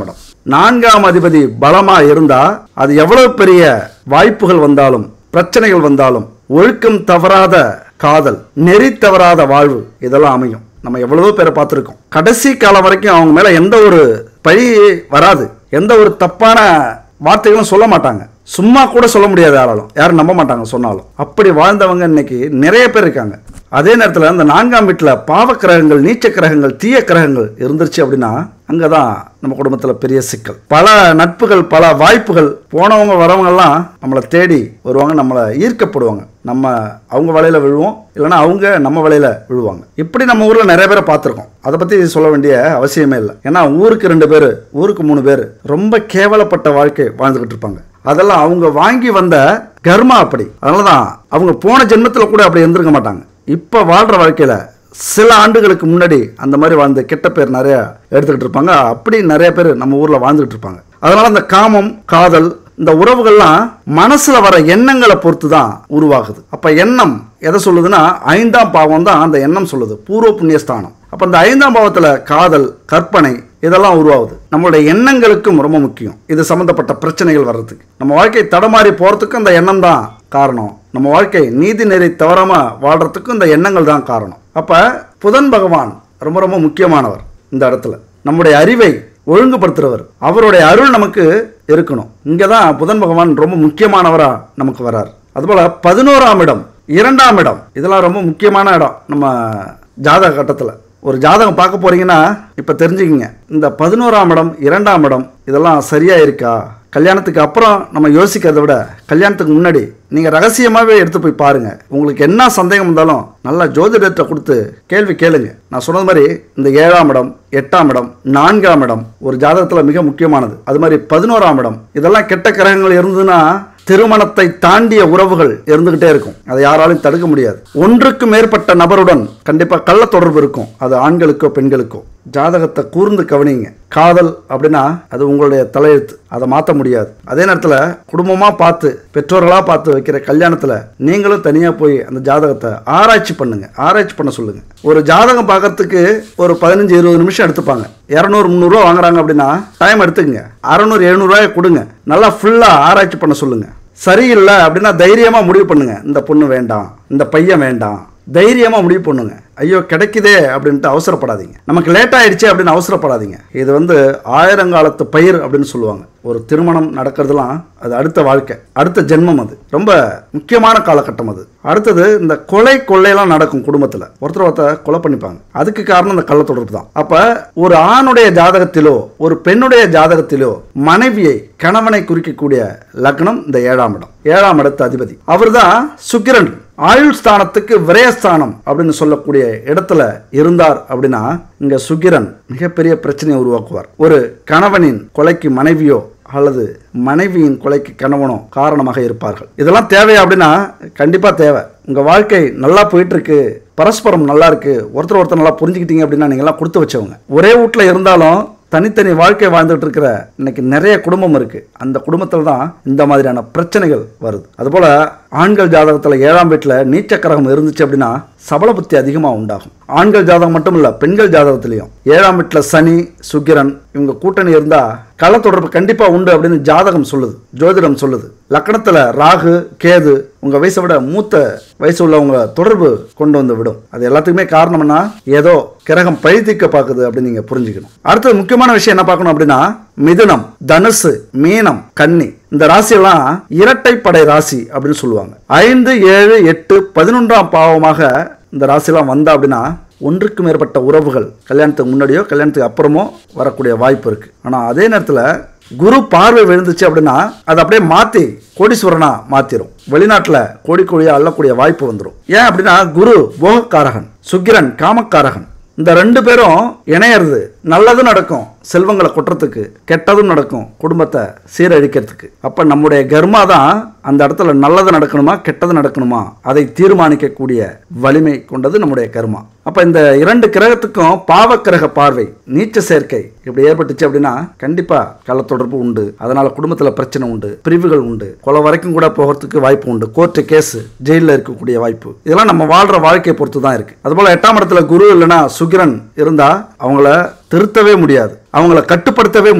நான்காம் அதிபதி பலமா இருந்தா அது எவ்வளவு பெரிய வாய்ப்புகள் வந்தாலும் பிரச்சனைகள் வந்தாலும் ஒழுக்கம் தவறாத காதல் நெறி தவறாத வாழ்வு இதெல்லாம் அமையும் நம்ம எவ்வளவோ பேரை பார்த்துருக்கோம் கடைசி காலம் வரைக்கும் அவங்க மேல எந்த ஒரு பழி வராது எந்த ஒரு தப்பான வார்த்தைகளும் சொல்ல மாட்டாங்க சும்மா கூட சொல்ல முடியாது யாராலும் யாரும் நம்ப மாட்டாங்க சொன்னாலும் அப்படி வாழ்ந்தவங்க இன்னைக்கு நிறைய பேர் இருக்காங்க அதே நேரத்தில் அந்த நான்காம் வீட்டில் பாவ கிரகங்கள் நீச்ச கிரகங்கள் தீய கிரகங்கள் இருந்துருச்சு அப்படின்னா அங்கே தான் நம்ம குடும்பத்தில் பெரிய சிக்கல் பல நட்புகள் பல வாய்ப்புகள் போனவங்க வரவங்கெல்லாம் நம்மளை தேடி வருவாங்க நம்மளை ஈர்க்கப்படுவாங்க நம்ம அவங்க வலையில் விழுவோம் இல்லைன்னா அவங்க நம்ம வலையில் விழுவாங்க இப்படி நம்ம ஊரில் நிறைய பேரை பார்த்துருக்கோம் அதை பற்றி சொல்ல வேண்டிய அவசியமே இல்லை ஏன்னா ஊருக்கு ரெண்டு பேர் ஊருக்கு மூணு பேர் ரொம்ப கேவலப்பட்ட வாழ்க்கை வாழ்ந்துக்கிட்டு இருப்பாங்க அதெல்லாம் அவங்க வாங்கி வந்த கர்மா அப்படி அதனால தான் அவங்க போன ஜென்மத்தில் கூட அப்படி இருந்திருக்க மாட்டாங்க இப்போ வாழ்கிற வாழ்க்கையில் சில ஆண்டுகளுக்கு முன்னாடி அந்த மாதிரி வாழ்ந்த கெட்ட பேர் நிறைய எடுத்துக்கிட்டு இருப்பாங்க அப்படி நிறைய பேர் நம்ம ஊரில் வாழ்ந்துகிட்டு இருப்பாங்க அதனால அந்த காமம் காதல் இந்த உறவுகள்லாம் மனசுல வர எண்ணங்களை பொறுத்து தான் உருவாகுது அப்ப எண்ணம் எதை சொல்லுதுன்னா ஐந்தாம் பாவம் தான் அந்த எண்ணம் சொல்லுது பூர்வ புண்ணியஸ்தானம் அப்ப இந்த ஐந்தாம் பாவத்துல காதல் கற்பனை இதெல்லாம் உருவாகுது நம்மளுடைய எண்ணங்களுக்கும் ரொம்ப முக்கியம் இது சம்பந்தப்பட்ட பிரச்சனைகள் வர்றதுக்கு நம்ம வாழ்க்கை தடமாறி போறதுக்கும் இந்த எண்ணம் தான் காரணம் நம்ம வாழ்க்கை நீதி நெறி தவறாம வாழ்றதுக்கும் இந்த எண்ணங்கள் தான் காரணம் அப்ப புதன் பகவான் ரொம்ப ரொம்ப முக்கியமானவர் இந்த இடத்துல நம்முடைய அறிவை ஒழுங்குபடுத்துறவர் அவருடைய அருள் நமக்கு இருக்கணும் இங்கே தான் புதன் பகவான் ரொம்ப முக்கியமானவரா நமக்கு வரார் அதுபோல் பதினோராம் இடம் இரண்டாம் இடம் இதெல்லாம் ரொம்ப முக்கியமான இடம் நம்ம ஜாதக கட்டத்தில் ஒரு ஜாதகம் பார்க்க போறீங்கன்னா இப்போ தெரிஞ்சுக்கிங்க இந்த பதினோராம் இடம் இரண்டாம் இடம் இதெல்லாம் சரியா இருக்கா கல்யாணத்துக்கு அப்புறம் நம்ம யோசிக்கிறத விட கல்யாணத்துக்கு முன்னாடி நீங்கள் ரகசியமாகவே எடுத்து போய் பாருங்க உங்களுக்கு என்ன சந்தேகம் இருந்தாலும் நல்லா ஜோதிடத்தை கொடுத்து கேள்வி கேளுங்க நான் சொன்னது மாதிரி இந்த ஏழாம் இடம் எட்டாம் இடம் நான்காம் இடம் ஒரு ஜாதகத்தில் மிக முக்கியமானது அது மாதிரி பதினோராம் இடம் இதெல்லாம் கெட்ட கிரகங்கள் இருந்ததுன்னா திருமணத்தை தாண்டிய உறவுகள் இருந்துகிட்டே இருக்கும் அதை யாராலும் தடுக்க முடியாது ஒன்றுக்கு மேற்பட்ட நபருடன் கண்டிப்பா கள்ள தொடர்பு இருக்கும் அது ஆண்களுக்கோ பெண்களுக்கோ ஜாதகத்தை கூர்ந்து கவனிங்க காதல் அப்படின்னா அது உங்களுடைய தலையெழுத்து அதை மாற்ற முடியாது அதே நேரத்தில் குடும்பமாக பார்த்து பெற்றோர்களாக பார்த்து வைக்கிற கல்யாணத்தில் நீங்களும் தனியாக போய் அந்த ஜாதகத்தை ஆராய்ச்சி பண்ணுங்க ஆராய்ச்சி பண்ண சொல்லுங்க ஒரு ஜாதகம் பார்க்கறதுக்கு ஒரு பதினஞ்சு இருபது நிமிஷம் எடுத்துப்பாங்க இரநூறு முந்நூறுரூவா வாங்குறாங்க அப்படின்னா டைம் எடுத்துக்கங்க அறநூறு எழுநூறுவாயை கொடுங்க நல்லா ஃபுல்லாக ஆராய்ச்சி பண்ண சொல்லுங்க சரியில்லை அப்படின்னா தைரியமாக முடிவு பண்ணுங்க இந்த பொண்ணு வேண்டாம் இந்த பையன் வேண்டாம் தைரியமாக முடிவு பண்ணுங்க ஐயோ கிடைக்குதே அப்படின்ட்டு அவசரப்படாதீங்க நமக்கு லேட் ஆயிடுச்சு அப்படின்னு அவசரப்படாதீங்க இது வந்து ஆயிரங்காலத்து பயிர் அப்படின்னு சொல்லுவாங்க ஒரு திருமணம் நடக்கிறதுலாம் அது அடுத்த வாழ்க்கை அடுத்த ஜென்மம் அது ரொம்ப முக்கியமான காலகட்டம் அது அடுத்தது இந்த கொலை கொள்ளையெல்லாம் நடக்கும் குடும்பத்தில் ஒருத்தர் ஒருத்தர் கொலை பண்ணிப்பாங்க அதுக்கு காரணம் இந்த கள்ள தொடர்பு தான் அப்ப ஒரு ஆணுடைய ஜாதகத்திலோ ஒரு பெண்ணுடைய ஜாதகத்திலோ மனைவியை கணவனை குறிக்கக்கூடிய லக்னம் இந்த ஏழாம் இடம் ஏழாம் இடத்து அதிபதி அவர்தான் சுக்கிரன் ஆயுள் ஸ்தானத்துக்கு விரயஸ்தானம் அப்படின்னு சொல்லக்கூடிய இடத்துல இருந்தார் அப்படின்னா இங்க சுக்கிரன் மிகப்பெரிய பிரச்சனையை உருவாக்குவார் ஒரு கணவனின் கொலைக்கு மனைவியோ அல்லது மனைவியின் கொலைக்கு கணவனோ காரணமாக இருப்பார்கள் இதெல்லாம் தேவையா அப்படின்னா கண்டிப்பா தேவை உங்க வாழ்க்கை நல்லா போயிட்டு இருக்கு பரஸ்பரம் நல்லா இருக்கு ஒருத்தர் ஒருத்தர் நல்லா புரிஞ்சுக்கிட்டீங்க அப்படின்னா நீங்க எல்லாம் கொடுத்து வச்சவங்க ஒரே வீட்டில் இருந்தாலும் தனித்தனி வாழ்க்கை வாழ்ந்துட்டு இருக்கிற இன்னைக்கு நிறைய குடும்பம் இருக்கு அந்த குடும்பத்தில் தான் இந்த மாதிரியான பிரச்சனைகள் வருது அதுபோல ஆண்கள் ஜாதகத்தில் ஏழாம் வீட்டில் நீச்ச கிரகம் இருந்துச்சு அப்படின்னா சபல புத்தி அதிகமாக உண்டாகும் ஆண்கள் ஜாதகம் மட்டும் இல்லை பெண்கள் ஜாதகத்திலையும் ஏழாம் வீட்டில் சனி சுக்கிரன் இவங்க கூட்டணி இருந்தா கள தொடர்பு கண்டிப்பாக உண்டு அப்படின்னு ஜாதகம் சொல்லுது ஜோதிடம் சொல்லுது லக்கணத்தில் ராகு கேது உங்க வயசை விட மூத்த வயசு உள்ளவங்க தொடர்பு கொண்டு வந்து விடும் அது எல்லாத்துக்குமே காரணம்னா ஏதோ கிரகம் பழி தீர்க்க பார்க்குது அப்படின்னு நீங்க புரிஞ்சுக்கணும் அடுத்தது முக்கியமான விஷயம் என்ன பார்க்கணும் அப்படின்னா மிதுனம் தனுசு மீனம் கன்னி இந்த ராசியெல்லாம் இரட்டைப்படை ராசி அப்படின்னு சொல்லுவாங்க ஐந்து ஏழு எட்டு பதினொன்றாம் பாவமாக இந்த ராசியெல்லாம் வந்தா அப்படின்னா ஒன்றுக்கு மேற்பட்ட உறவுகள் கல்யாணத்துக்கு முன்னாடியோ கல்யாணத்துக்கு அப்புறமோ வரக்கூடிய வாய்ப்பு இருக்கு ஆனால் அதே நேரத்தில் குரு பார்வை விழுந்துச்சு அப்படின்னா அதை அப்படியே மாற்றி கோடீஸ்வரனா மாற்றிடும் வெளிநாட்டில் கோடி கோடியாக அள்ளக்கூடிய வாய்ப்பு வந்துடும் ஏன் அப்படின்னா குரு போகக்காரகன் சுக்கிரன் காமக்காரகன் இந்த ரெண்டு பேரும் இணையறது நல்லதும் நடக்கும் செல்வங்களை கொட்டுறதுக்கு கெட்டதும் நடக்கும் குடும்பத்தை சீரழிக்கிறதுக்கு அப்ப நம்முடைய கர்மா தான் அந்த இடத்துல நல்லது நடக்கணுமா கெட்டது நடக்கணுமா அதை தீர்மானிக்கக்கூடிய வலிமை கொண்டது நம்முடைய கர்மா அப்ப இந்த இரண்டு கிரகத்துக்கும் பாவக்கிரக பார்வை நீச்ச சேர்க்கை இப்படி ஏற்பட்டுச்சு அப்படின்னா கண்டிப்பா கள்ள தொடர்பு உண்டு அதனால குடும்பத்துல பிரச்சனை உண்டு பிரிவுகள் உண்டு கொலை வரைக்கும் கூட போகிறதுக்கு வாய்ப்பு உண்டு கோர்ட்டு கேஸ் ஜெயிலில் இருக்கக்கூடிய வாய்ப்பு இதெல்லாம் நம்ம வாழ்ற வாழ்க்கையை பொறுத்து தான் இருக்கு அதுபோல எட்டாம் இடத்துல குரு இல்லைன்னா சுக்கிரன் இருந்தா அவங்கள திருத்தவே முடியாது அவங்கள கட்டுப்படுத்தவே முடியாது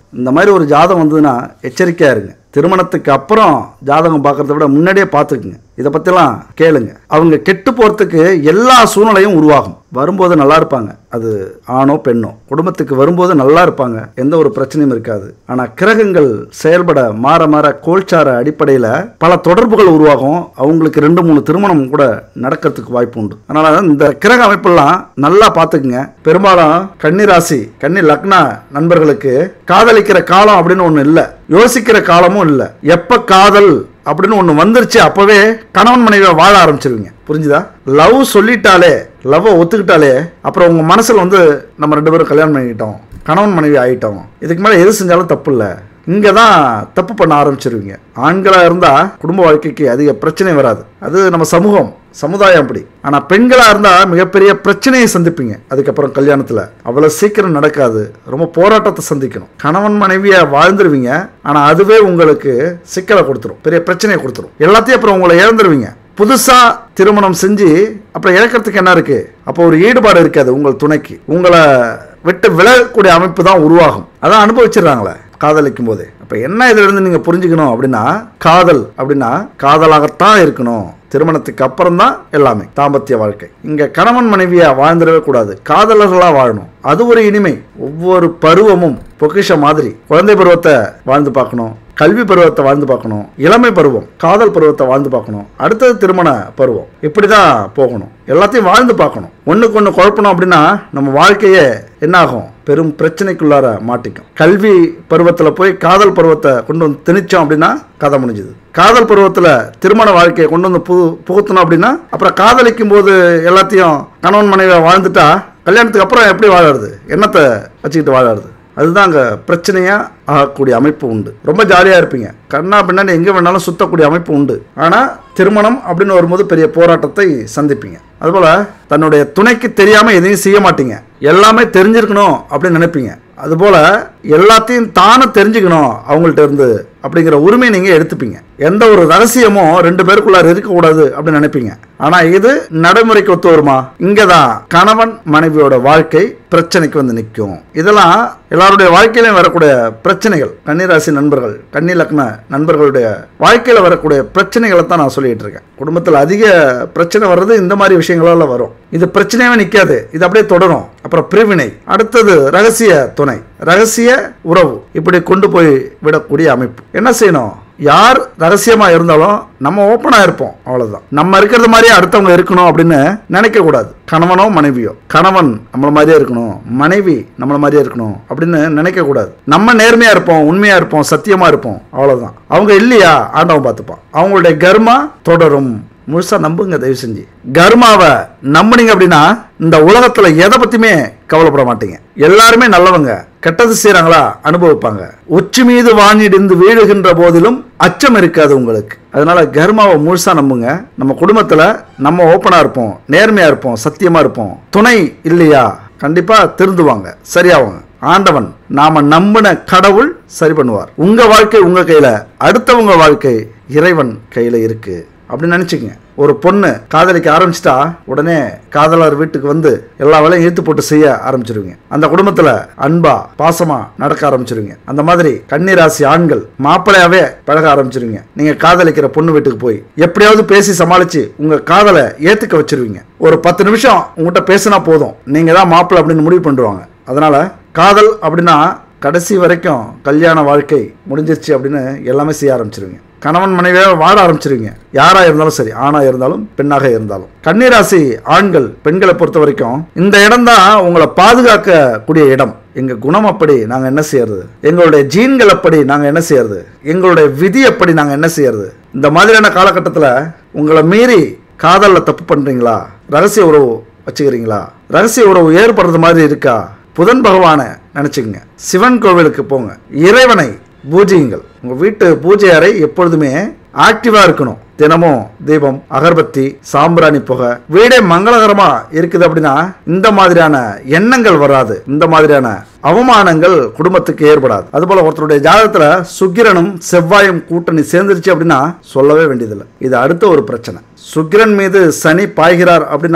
இந்த மாதிரி ஒரு ஜாதகம் வந்ததுன்னா எச்சரிக்கையா இருங்க திருமணத்துக்கு அப்புறம் ஜாதகம் பார்க்கறத விட முன்னாடியே பார்த்துக்குங்க இதை பற்றிலாம் கேளுங்க அவங்க கெட்டு போகிறதுக்கு எல்லா சூழ்நிலையும் உருவாகும் வரும்போது நல்லா இருப்பாங்க அது ஆணோ பெண்ணோ குடும்பத்துக்கு வரும்போது நல்லா இருப்பாங்க எந்த ஒரு பிரச்சனையும் இருக்காது ஆனால் கிரகங்கள் செயல்பட மாற மாற கோல்சார அடிப்படையில் பல தொடர்புகள் உருவாகும் அவங்களுக்கு ரெண்டு மூணு திருமணம் கூட நடக்கிறதுக்கு வாய்ப்பு உண்டு அதனால இந்த கிரக அமைப்பெல்லாம் நல்லா பார்த்துக்குங்க பெரும்பாலும் கன்னிராசி கன்னி லக்னா நண்பர்களுக்கு காதலிக்கிற காலம் அப்படின்னு ஒன்று இல்லை யோசிக்கிற காலமும் இல்லை எப்ப காதல் அப்படின்னு ஒன்று வந்துருச்சு அப்பவே கணவன் மனைவியை வாழ ஆரம்பிச்சிருவீங்க புரிஞ்சுதா லவ் சொல்லிட்டாலே லவ்வை ஒத்துக்கிட்டாலே அப்புறம் உங்க மனசுல வந்து நம்ம ரெண்டு பேரும் கல்யாணம் பண்ணிக்கிட்டோம் கணவன் மனைவி ஆகிட்டோம் இதுக்கு மேலே எது செஞ்சாலும் தப்பு இல்லை இங்கே தான் தப்பு பண்ண ஆரம்பிச்சிருவீங்க ஆண்களாக இருந்தால் குடும்ப வாழ்க்கைக்கு அதிக பிரச்சனை வராது அது நம்ம சமூகம் சமுதாயம் அப்படி ஆனால் பெண்களாக இருந்தால் மிகப்பெரிய பிரச்சனையை சந்திப்பீங்க அதுக்கப்புறம் கல்யாணத்தில் அவ்வளோ சீக்கிரம் நடக்காது ரொம்ப போராட்டத்தை சந்திக்கணும் கணவன் மனைவியை வாழ்ந்துருவீங்க ஆனால் அதுவே உங்களுக்கு சிக்கலை கொடுத்துரும் பெரிய பிரச்சனையை கொடுத்துரும் எல்லாத்தையும் அப்புறம் உங்களை இழந்துருவீங்க புதுசா திருமணம் செஞ்சு அப்புறம் இழக்கிறதுக்கு என்ன இருக்கு அப்போ ஒரு ஈடுபாடு இருக்காது உங்கள் துணைக்கு உங்களை விட்டு விலகக்கூடிய அமைப்பு தான் உருவாகும் அதான் அனுபவிச்சிடுறாங்களே காதலிக்கும் போதே அப்ப என்ன இதுல இருந்து நீங்க புரிஞ்சுக்கணும் அப்படின்னா காதல் அப்படின்னா காதலாகத்தான் இருக்கணும் திருமணத்துக்கு அப்புறம் தான் எல்லாமே தாம்பத்திய வாழ்க்கை இங்க கணவன் மனைவியா வாழ்ந்துடவே கூடாது காதலர்களா வாழணும் அது ஒரு இனிமை ஒவ்வொரு பருவமும் பொக்கிஷ மாதிரி குழந்தை பருவத்தை வாழ்ந்து பார்க்கணும் கல்வி பருவத்தை வாழ்ந்து பார்க்கணும் இளமை பருவம் காதல் பருவத்தை வாழ்ந்து பார்க்கணும் அடுத்தது திருமண பருவம் இப்படி தான் போகணும் எல்லாத்தையும் வாழ்ந்து பார்க்கணும் ஒன்றுக்கு ஒன்று குழப்பணும் அப்படின்னா நம்ம வாழ்க்கையே என்ன ஆகும் பெரும் பிரச்சனைக்குள்ளார மாட்டிக்கும் கல்வி பருவத்தில் போய் காதல் பருவத்தை கொண்டு வந்து திணிச்சோம் அப்படின்னா கதை முடிஞ்சுது காதல் பருவத்தில் திருமண வாழ்க்கையை கொண்டு வந்து பு புகுத்தணும் அப்படின்னா அப்புறம் காதலிக்கும் போது எல்லாத்தையும் கணவன் மனைவியாக வாழ்ந்துட்டா கல்யாணத்துக்கு அப்புறம் எப்படி வாழறது என்னத்தை வச்சுக்கிட்டு வாழறது அதுதான் அங்கே பிரச்சனையாக ஆகக்கூடிய அமைப்பு உண்டு ரொம்ப ஜாலியாக இருப்பீங்க கண்ணா பின்னாடி எங்கே வேணாலும் சுத்தக்கூடிய அமைப்பு உண்டு ஆனால் திருமணம் அப்படின்னு வரும்போது பெரிய போராட்டத்தை சந்திப்பீங்க அதுபோல் தன்னுடைய துணைக்கு தெரியாமல் எதையும் செய்ய மாட்டீங்க எல்லாமே தெரிஞ்சிருக்கணும் அப்படின்னு நினைப்பீங்க அதுபோல் எல்லாத்தையும் தானே தெரிஞ்சுக்கணும் அவங்கள்ட்ட இருந்து அப்படிங்கிற உரிமையை நீங்கள் எடுத்துப்பீங்க எந்த ஒரு ரகசியமும் ரெண்டு பேருக்குள்ளார இருக்கக்கூடாது அப்படின்னு நினைப்பீங்க ஆனால் இது நடைமுறைக்கு ஒத்து வருமா இங்கே தான் கணவன் மனைவியோட வாழ்க்கை பிரச்சனைக்கு வந்து நிற்கும் இதெல்லாம் எல்லாருடைய வாழ்க்கையிலையும் வரக்கூடிய பிரச்சனைகள் கன்னிராசி நண்பர்கள் கன்னி லக்ன நண்பர்களுடைய வாழ்க்கையில் வரக்கூடிய பிரச்சனைகளை தான் நான் சொல்லிட்டு இருக்கேன் குடும்பத்தில் அதிக பிரச்சனை வர்றது இந்த மாதிரி விஷயங்களால வரும் இது பிரச்சனையாவே நிற்காது இது அப்படியே தொடரும் அப்புறம் பிரிவினை அடுத்தது ரகசிய துணை ரகசிய உறவு இப்படி கொண்டு போய் விடக்கூடிய அமைப்பு என்ன செய்யணும் யார் ரகசியமா இருந்தாலும் நம்ம ஓப்பனா இருப்போம் அவ்வளவுதான் நம்ம இருக்கிறது மாதிரியே அடுத்தவங்க இருக்கணும் அப்படின்னு நினைக்க கூடாது கணவனோ மனைவியோ கணவன் நம்மள மாதிரியே இருக்கணும் மனைவி நம்மள மாதிரியே இருக்கணும் அப்படின்னு நினைக்க கூடாது நம்ம நேர்மையா இருப்போம் உண்மையா இருப்போம் சத்தியமா இருப்போம் அவ்வளவுதான் அவங்க இல்லையா ஆண்டவன் பார்த்துப்பான் அவங்களுடைய கர்மா தொடரும் முழுசா நம்புங்க தயவு செஞ்சு கர்மாவை நம்புனீங்க அப்படின்னா இந்த உலகத்துல எதை பத்தியுமே கவலைப்பட மாட்டீங்க எல்லாருமே நல்லவங்க கெட்டது செய்றாங்களா அனுபவிப்பாங்க உச்சி மீது வானிடிந்து வீழுகின்ற போதிலும் அச்சம் இருக்காது உங்களுக்கு அதனால கர்மாவை முழுசா நம்புங்க நம்ம குடும்பத்துல நம்ம ஓப்பனா இருப்போம் நேர்மையா இருப்போம் சத்தியமா இருப்போம் துணை இல்லையா கண்டிப்பா திருந்துவாங்க சரியாவாங்க ஆண்டவன் நாம நம்பின கடவுள் சரி பண்ணுவார் உங்க வாழ்க்கை உங்க கையில அடுத்தவங்க வாழ்க்கை இறைவன் கையில இருக்கு அப்படின்னு நினைச்சுக்கங்க ஒரு பொண்ணு காதலிக்க ஆரம்பிச்சிட்டா உடனே காதலர் வீட்டுக்கு வந்து எல்லா வேலையும் இழுத்து போட்டு செய்ய ஆரம்பிச்சிருவீங்க அந்த குடும்பத்துல அன்பா பாசமா நடக்க ஆரம்பிச்சிருவீங்க அந்த மாதிரி கன்னிராசி ஆண்கள் மாப்பிள்ளையாவே பழக ஆரம்பிச்சிருவீங்க நீங்க காதலிக்கிற பொண்ணு வீட்டுக்கு போய் எப்படியாவது பேசி சமாளிச்சு உங்க காதலை ஏத்துக்க வச்சிருவீங்க ஒரு பத்து நிமிஷம் உங்ககிட்ட பேசினா போதும் நீங்க தான் மாப்பிள்ளை அப்படின்னு முடிவு பண்ணுவாங்க அதனால காதல் அப்படின்னா கடைசி வரைக்கும் கல்யாண வாழ்க்கை முடிஞ்சிருச்சு அப்படின்னு எல்லாமே செய்ய ஆரம்பிச்சிருவீங்க கணவன் மனைவியாக வாழ ஆரம்பிச்சிருவீங்க யாரா இருந்தாலும் சரி ஆணா இருந்தாலும் பெண்ணாக இருந்தாலும் கன்னிராசி ஆண்கள் பெண்களை பொறுத்த வரைக்கும் இந்த இடம் தான் உங்களை பாதுகாக்கக்கூடிய இடம் எங்க குணம் அப்படி நாங்க என்ன செய்யறது எங்களுடைய ஜீன்கள் அப்படி நாங்க என்ன செய்யறது எங்களுடைய விதி அப்படி நாங்க என்ன செய்யறது இந்த மாதிரியான காலகட்டத்தில் உங்களை மீறி காதல்ல தப்பு பண்றீங்களா ரகசிய உறவு வச்சுக்கிறீங்களா ரகசிய உறவு ஏற்படுறது மாதிரி இருக்கா புதன் பகவானை நினைச்சுக்கங்க சிவன் கோவிலுக்கு போங்க இறைவனை பூஜையுங்கள் உங்க வீட்டு பூஜை அறை எப்பொழுதுமே ஆக்டிவா இருக்கணும் தினமும் தீபம் அகர்பத்தி சாம்பிராணி புகை வீடே மங்களகரமா இருக்குது அப்படின்னா இந்த மாதிரியான எண்ணங்கள் வராது இந்த மாதிரியான அவமானங்கள் குடும்பத்துக்கு ஏற்படாது அதுபோல ஒருத்தருடைய ஜாதகத்துல சுக்கிரனும் செவ்வாயும் கூட்டணி சேர்ந்துருச்சு அப்படின்னா சொல்லவே வேண்டியதில்லை இது அடுத்த ஒரு பிரச்சனை சுக்கிரன் மீது சனி பாய்கிறார் அப்படின்னா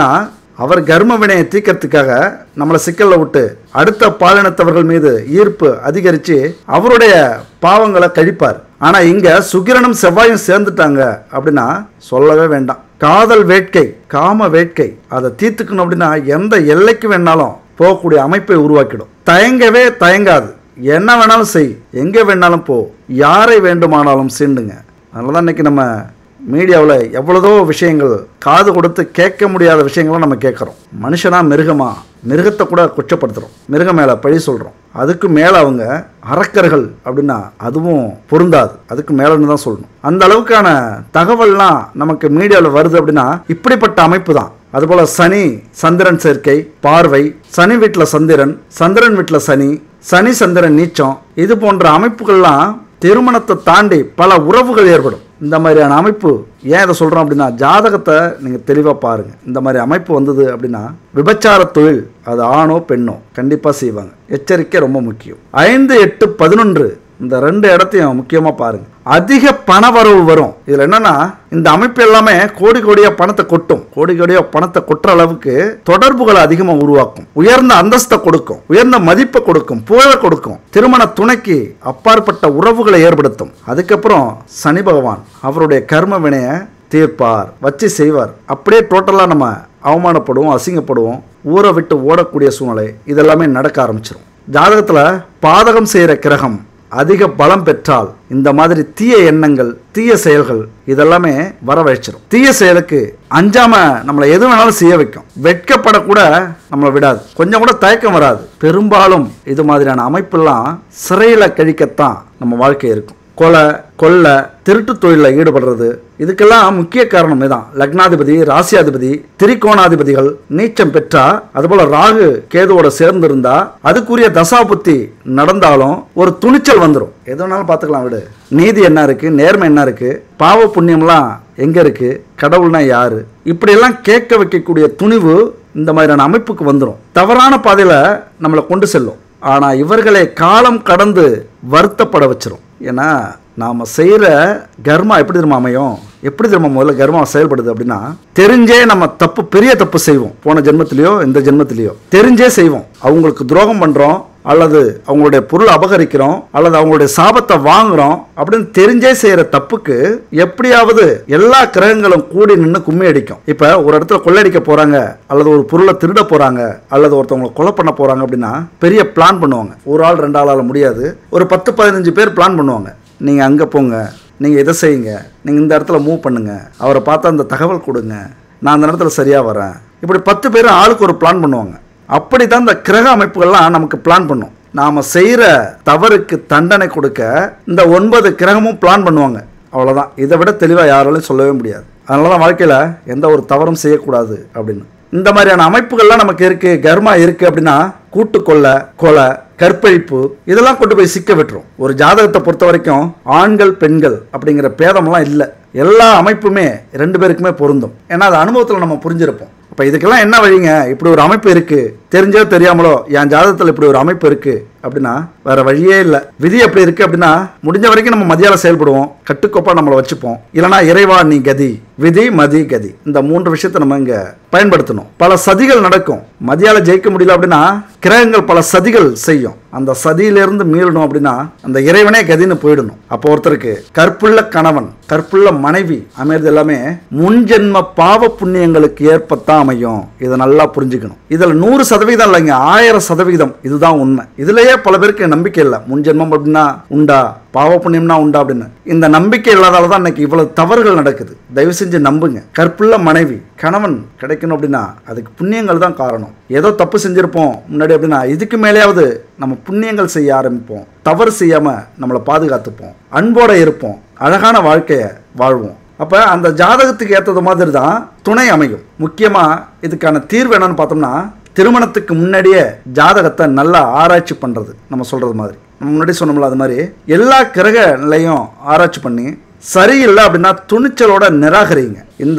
அவர் கர்ம வினையை தீர்க்கறதுக்காக நம்மளை சிக்கல்ல விட்டு அடுத்த பாலினத்தவர்கள் மீது ஈர்ப்பு அதிகரித்து அவருடைய பாவங்களை கழிப்பார் ஆனா இங்க சுக்கிரனும் செவ்வாயும் சேர்ந்துட்டாங்க அப்படின்னா சொல்லவே வேண்டாம் காதல் வேட்கை காம வேட்கை அதை தீர்த்துக்கணும் அப்படின்னா எந்த எல்லைக்கு வேணாலும் போகக்கூடிய அமைப்பை உருவாக்கிடும் தயங்கவே தயங்காது என்ன வேணாலும் செய் எங்கே வேணாலும் போ யாரை வேண்டுமானாலும் சீண்டுங்க அதனால தான் இன்னைக்கு நம்ம மீடியாவில் எவ்வளதோ விஷயங்கள் காது கொடுத்து கேட்க முடியாத விஷயங்களை நம்ம கேட்குறோம் மனுஷனா மிருகமா மிருகத்தை கூட குற்றப்படுத்துகிறோம் மிருகம் மேலே பழி சொல்கிறோம் அதுக்கு மேலே அவங்க அரக்கர்கள் அப்படின்னா அதுவும் பொருந்தாது அதுக்கு மேலேன்னு தான் சொல்லணும் அந்த அளவுக்கான தகவல்லாம் நமக்கு மீடியாவில் வருது அப்படின்னா இப்படிப்பட்ட அமைப்பு தான் அதுபோல் சனி சந்திரன் சேர்க்கை பார்வை சனி வீட்டில் சந்திரன் சந்திரன் வீட்டில் சனி சனி சந்திரன் நீச்சம் இது போன்ற அமைப்புகள்லாம் திருமணத்தை தாண்டி பல உறவுகள் ஏற்படும் இந்த மாதிரியான அமைப்பு ஏன் இதை சொல்கிறோம் அப்படின்னா ஜாதகத்தை நீங்கள் தெளிவாக பாருங்கள் இந்த மாதிரி அமைப்பு வந்தது அப்படின்னா விபச்சார தொழில் அது ஆணோ பெண்ணோ கண்டிப்பாக செய்வாங்க எச்சரிக்கை ரொம்ப முக்கியம் ஐந்து எட்டு பதினொன்று இந்த ரெண்டு இடத்தையும் முக்கியமாக பாருங்க அதிக பணவரவு வரும் இதில் என்னன்னா இந்த அமைப்பு எல்லாமே கோடி கோடியாக பணத்தை கொட்டும் கோடி கோடியாக பணத்தை கொட்டுற அளவுக்கு தொடர்புகளை அதிகமாக உருவாக்கும் உயர்ந்த அந்தஸ்தை கொடுக்கும் உயர்ந்த மதிப்பை கொடுக்கும் புகழை கொடுக்கும் திருமண துணைக்கு அப்பாற்பட்ட உறவுகளை ஏற்படுத்தும் அதுக்கப்புறம் சனி பகவான் அவருடைய கர்ம வினையை தீர்ப்பார் வச்சு செய்வார் அப்படியே டோட்டலாக நம்ம அவமானப்படுவோம் அசிங்கப்படுவோம் ஊரை விட்டு ஓடக்கூடிய சூழ்நிலை இதெல்லாமே நடக்க ஆரம்பிச்சிடும் ஜாதகத்தில் பாதகம் செய்கிற கிரகம் அதிக பலம் பெற்றால் இந்த மாதிரி தீய எண்ணங்கள் தீய செயல்கள் இதெல்லாமே வரவழைச்சிடும் தீய செயலுக்கு அஞ்சாம நம்மளை எது வேணாலும் செய்ய வைக்கும் வெட்கப்படக்கூட நம்மளை விடாது கொஞ்சம் கூட தயக்கம் வராது பெரும்பாலும் இது மாதிரியான அமைப்பெல்லாம் சிறையில் கழிக்கத்தான் நம்ம வாழ்க்கை இருக்கும் கொலை கொள்ளை திருட்டு தொழிலில் ஈடுபடுறது இதுக்கெல்லாம் முக்கிய காரணம் இதான் லக்னாதிபதி ராசியாதிபதி திரிகோணாதிபதிகள் நீச்சம் பெற்றா அதுபோல ராகு கேதுவோட சேர்ந்திருந்தா அதுக்குரிய தசாபுத்தி நடந்தாலும் ஒரு துணிச்சல் வந்துடும் எது வேணாலும் பார்த்துக்கலாம் விடு நீதி என்ன இருக்கு நேர்மை என்ன இருக்கு பாவ புண்ணியம்லாம் எங்க இருக்கு கடவுள்னா யாரு இப்படியெல்லாம் கேட்க வைக்கக்கூடிய துணிவு இந்த மாதிரியான அமைப்புக்கு வந்துடும் தவறான பாதையில நம்மளை கொண்டு செல்லும் ஆனா இவர்களை காலம் கடந்து வருத்தப்பட வச்சிரும் ஏன்னா நாம செய்யற கர்மா எப்படி தெரியுமா அமையும் எப்படி தெரியுமா முதல்ல கர்மா செயல்படுது அப்படின்னா தெரிஞ்சே நம்ம தப்பு பெரிய தப்பு செய்வோம் போன ஜென்மத்திலேயோ இந்த ஜென்மத்திலேயோ தெரிஞ்சே செய்வோம் அவங்களுக்கு துரோகம் பண்றோம் அல்லது அவங்களுடைய பொருள் அபகரிக்கிறோம் அல்லது அவங்களுடைய சாபத்தை வாங்குறோம் அப்படின்னு தெரிஞ்சே செய்யற தப்புக்கு எப்படியாவது எல்லா கிரகங்களும் கூடி நின்று கும்மி அடிக்கும் இப்ப ஒரு இடத்துல கொள்ளடிக்க போறாங்க அல்லது ஒரு பொருளை திருட போறாங்க அல்லது ஒருத்தவங்களை கொலை பண்ண போறாங்க அப்படின்னா பெரிய பிளான் பண்ணுவாங்க ஒரு ஆள் ரெண்டு ஆளால முடியாது ஒரு பத்து பதினஞ்சு பேர் பிளான் பண்ணுவாங்க நீங்க அங்க போங்க நீங்க இதை செய்யுங்க நீங்க இந்த இடத்துல மூவ் பண்ணுங்க அவரை பார்த்து அந்த தகவல் கொடுங்க நான் அந்த இடத்துல சரியா வரேன் இப்படி பத்து பேர் ஆளுக்கு ஒரு பிளான் பண்ணுவாங்க அப்படி தான் இந்த கிரக அமைப்புகள்லாம் நமக்கு பிளான் பண்ணும் நாம் செய்கிற தவறுக்கு தண்டனை கொடுக்க இந்த ஒன்பது கிரகமும் பிளான் பண்ணுவாங்க அவ்வளோதான் இதை விட தெளிவாக யாராலையும் சொல்லவே முடியாது அதனால தான் வாழ்க்கையில் எந்த ஒரு தவறும் செய்யக்கூடாது அப்படின்னு இந்த மாதிரியான அமைப்புகள்லாம் நமக்கு இருக்குது கர்மா இருக்குது அப்படின்னா கூட்டு கொள்ளை கொலை கற்பழிப்பு இதெல்லாம் கொண்டு போய் சிக்க விட்டுரும் ஒரு ஜாதகத்தை பொறுத்த வரைக்கும் ஆண்கள் பெண்கள் அப்படிங்கிற பேதம்லாம் இல்லை எல்லா அமைப்புமே ரெண்டு பேருக்குமே பொருந்தும் ஏன்னா அது அனுபவத்தில் நம்ம புரிஞ்சிருப்போம் அப்போ இதுக்கெல்லாம் என்ன வழிங்க இப்படி ஒரு அமைப்பு இருக்கு தெரிஞ்சோ தெரியாமலோ என் ஜாதகத்தில் இப்படி ஒரு அமைப்பு இருக்கு அப்படின்னா வேற வழியே இல்லை விதி எப்படி இருக்கு அப்படின்னா முடிஞ்ச வரைக்கும் நம்ம மதியால செயல்படுவோம் கட்டுக்கோப்பா நம்மளை வச்சுப்போம் இல்லைனா இறைவா நீ கதி விதி மதி கதி இந்த மூன்று விஷயத்தை நம்ம இங்க பயன்படுத்தணும் பல சதிகள் நடக்கும் மதியால ஜெயிக்க முடியல அப்படின்னா கிரகங்கள் பல சதிகள் செய்யும் அந்த சதியிலிருந்து மீளணும் அப்படின்னா அந்த இறைவனே கதின்னு போயிடணும் அப்போ ஒருத்தருக்கு கற்புள்ள கணவன் கற்புள்ள மனைவி அமைறது எல்லாமே முன்ஜென்ம பாவ புண்ணியங்களுக்கு ஏற்பத்தான் அமையும் இதை நல்லா புரிஞ்சுக்கணும் இதுல நூறு சதவீதம் இல்லைங்க ஆயிரம் சதவீதம் இதுதான் உண்மை இதுலயே பல பேருக்கு நம்பிக்கை இல்லை முன்ஜென்மம் அப்படின்னா உண்டா பாவ புண்ணியம்னா உண்டா அப்படின்னு இந்த நம்பிக்கை இல்லாதால தான் இன்னைக்கு இவ்வளவு தவறுகள் நடக்குது தயவு செஞ்சு நம்புங்க கற்புள்ள மனைவி கணவன் கிடைக்கணும் அப்படின்னா அதுக்கு புண்ணியங்கள் தான் காரணம் ஏதோ தப்பு செஞ்சிருப்போம் முன்னாடி அப்படின்னா இதுக்கு மேலேயாவது நம்ம புண்ணியங்கள் செய்ய ஆரம்பிப்போம் தவறு செய்யாம நம்மளை பாதுகாத்துப்போம் அன்போட இருப்போம் அழகான வாழ்க்கையை வாழ்வோம் அப்போ அந்த ஜாதகத்துக்கு ஏற்றது மாதிரி தான் துணை அமையும் முக்கியமாக இதுக்கான தீர்வு என்னன்னு பார்த்தோம்னா திருமணத்துக்கு முன்னாடியே ஜாதகத்தை நல்லா ஆராய்ச்சி பண்ணுறது நம்ம சொல்கிறது மாதிரி நம்ம முன்னாடி சொன்னோம்ல அது மாதிரி எல்லா கிரக நிலையும் ஆராய்ச்சி பண்ணி சரியில்லை அப்படின்னா துணிச்சலோட நிராகரிங்க இந்த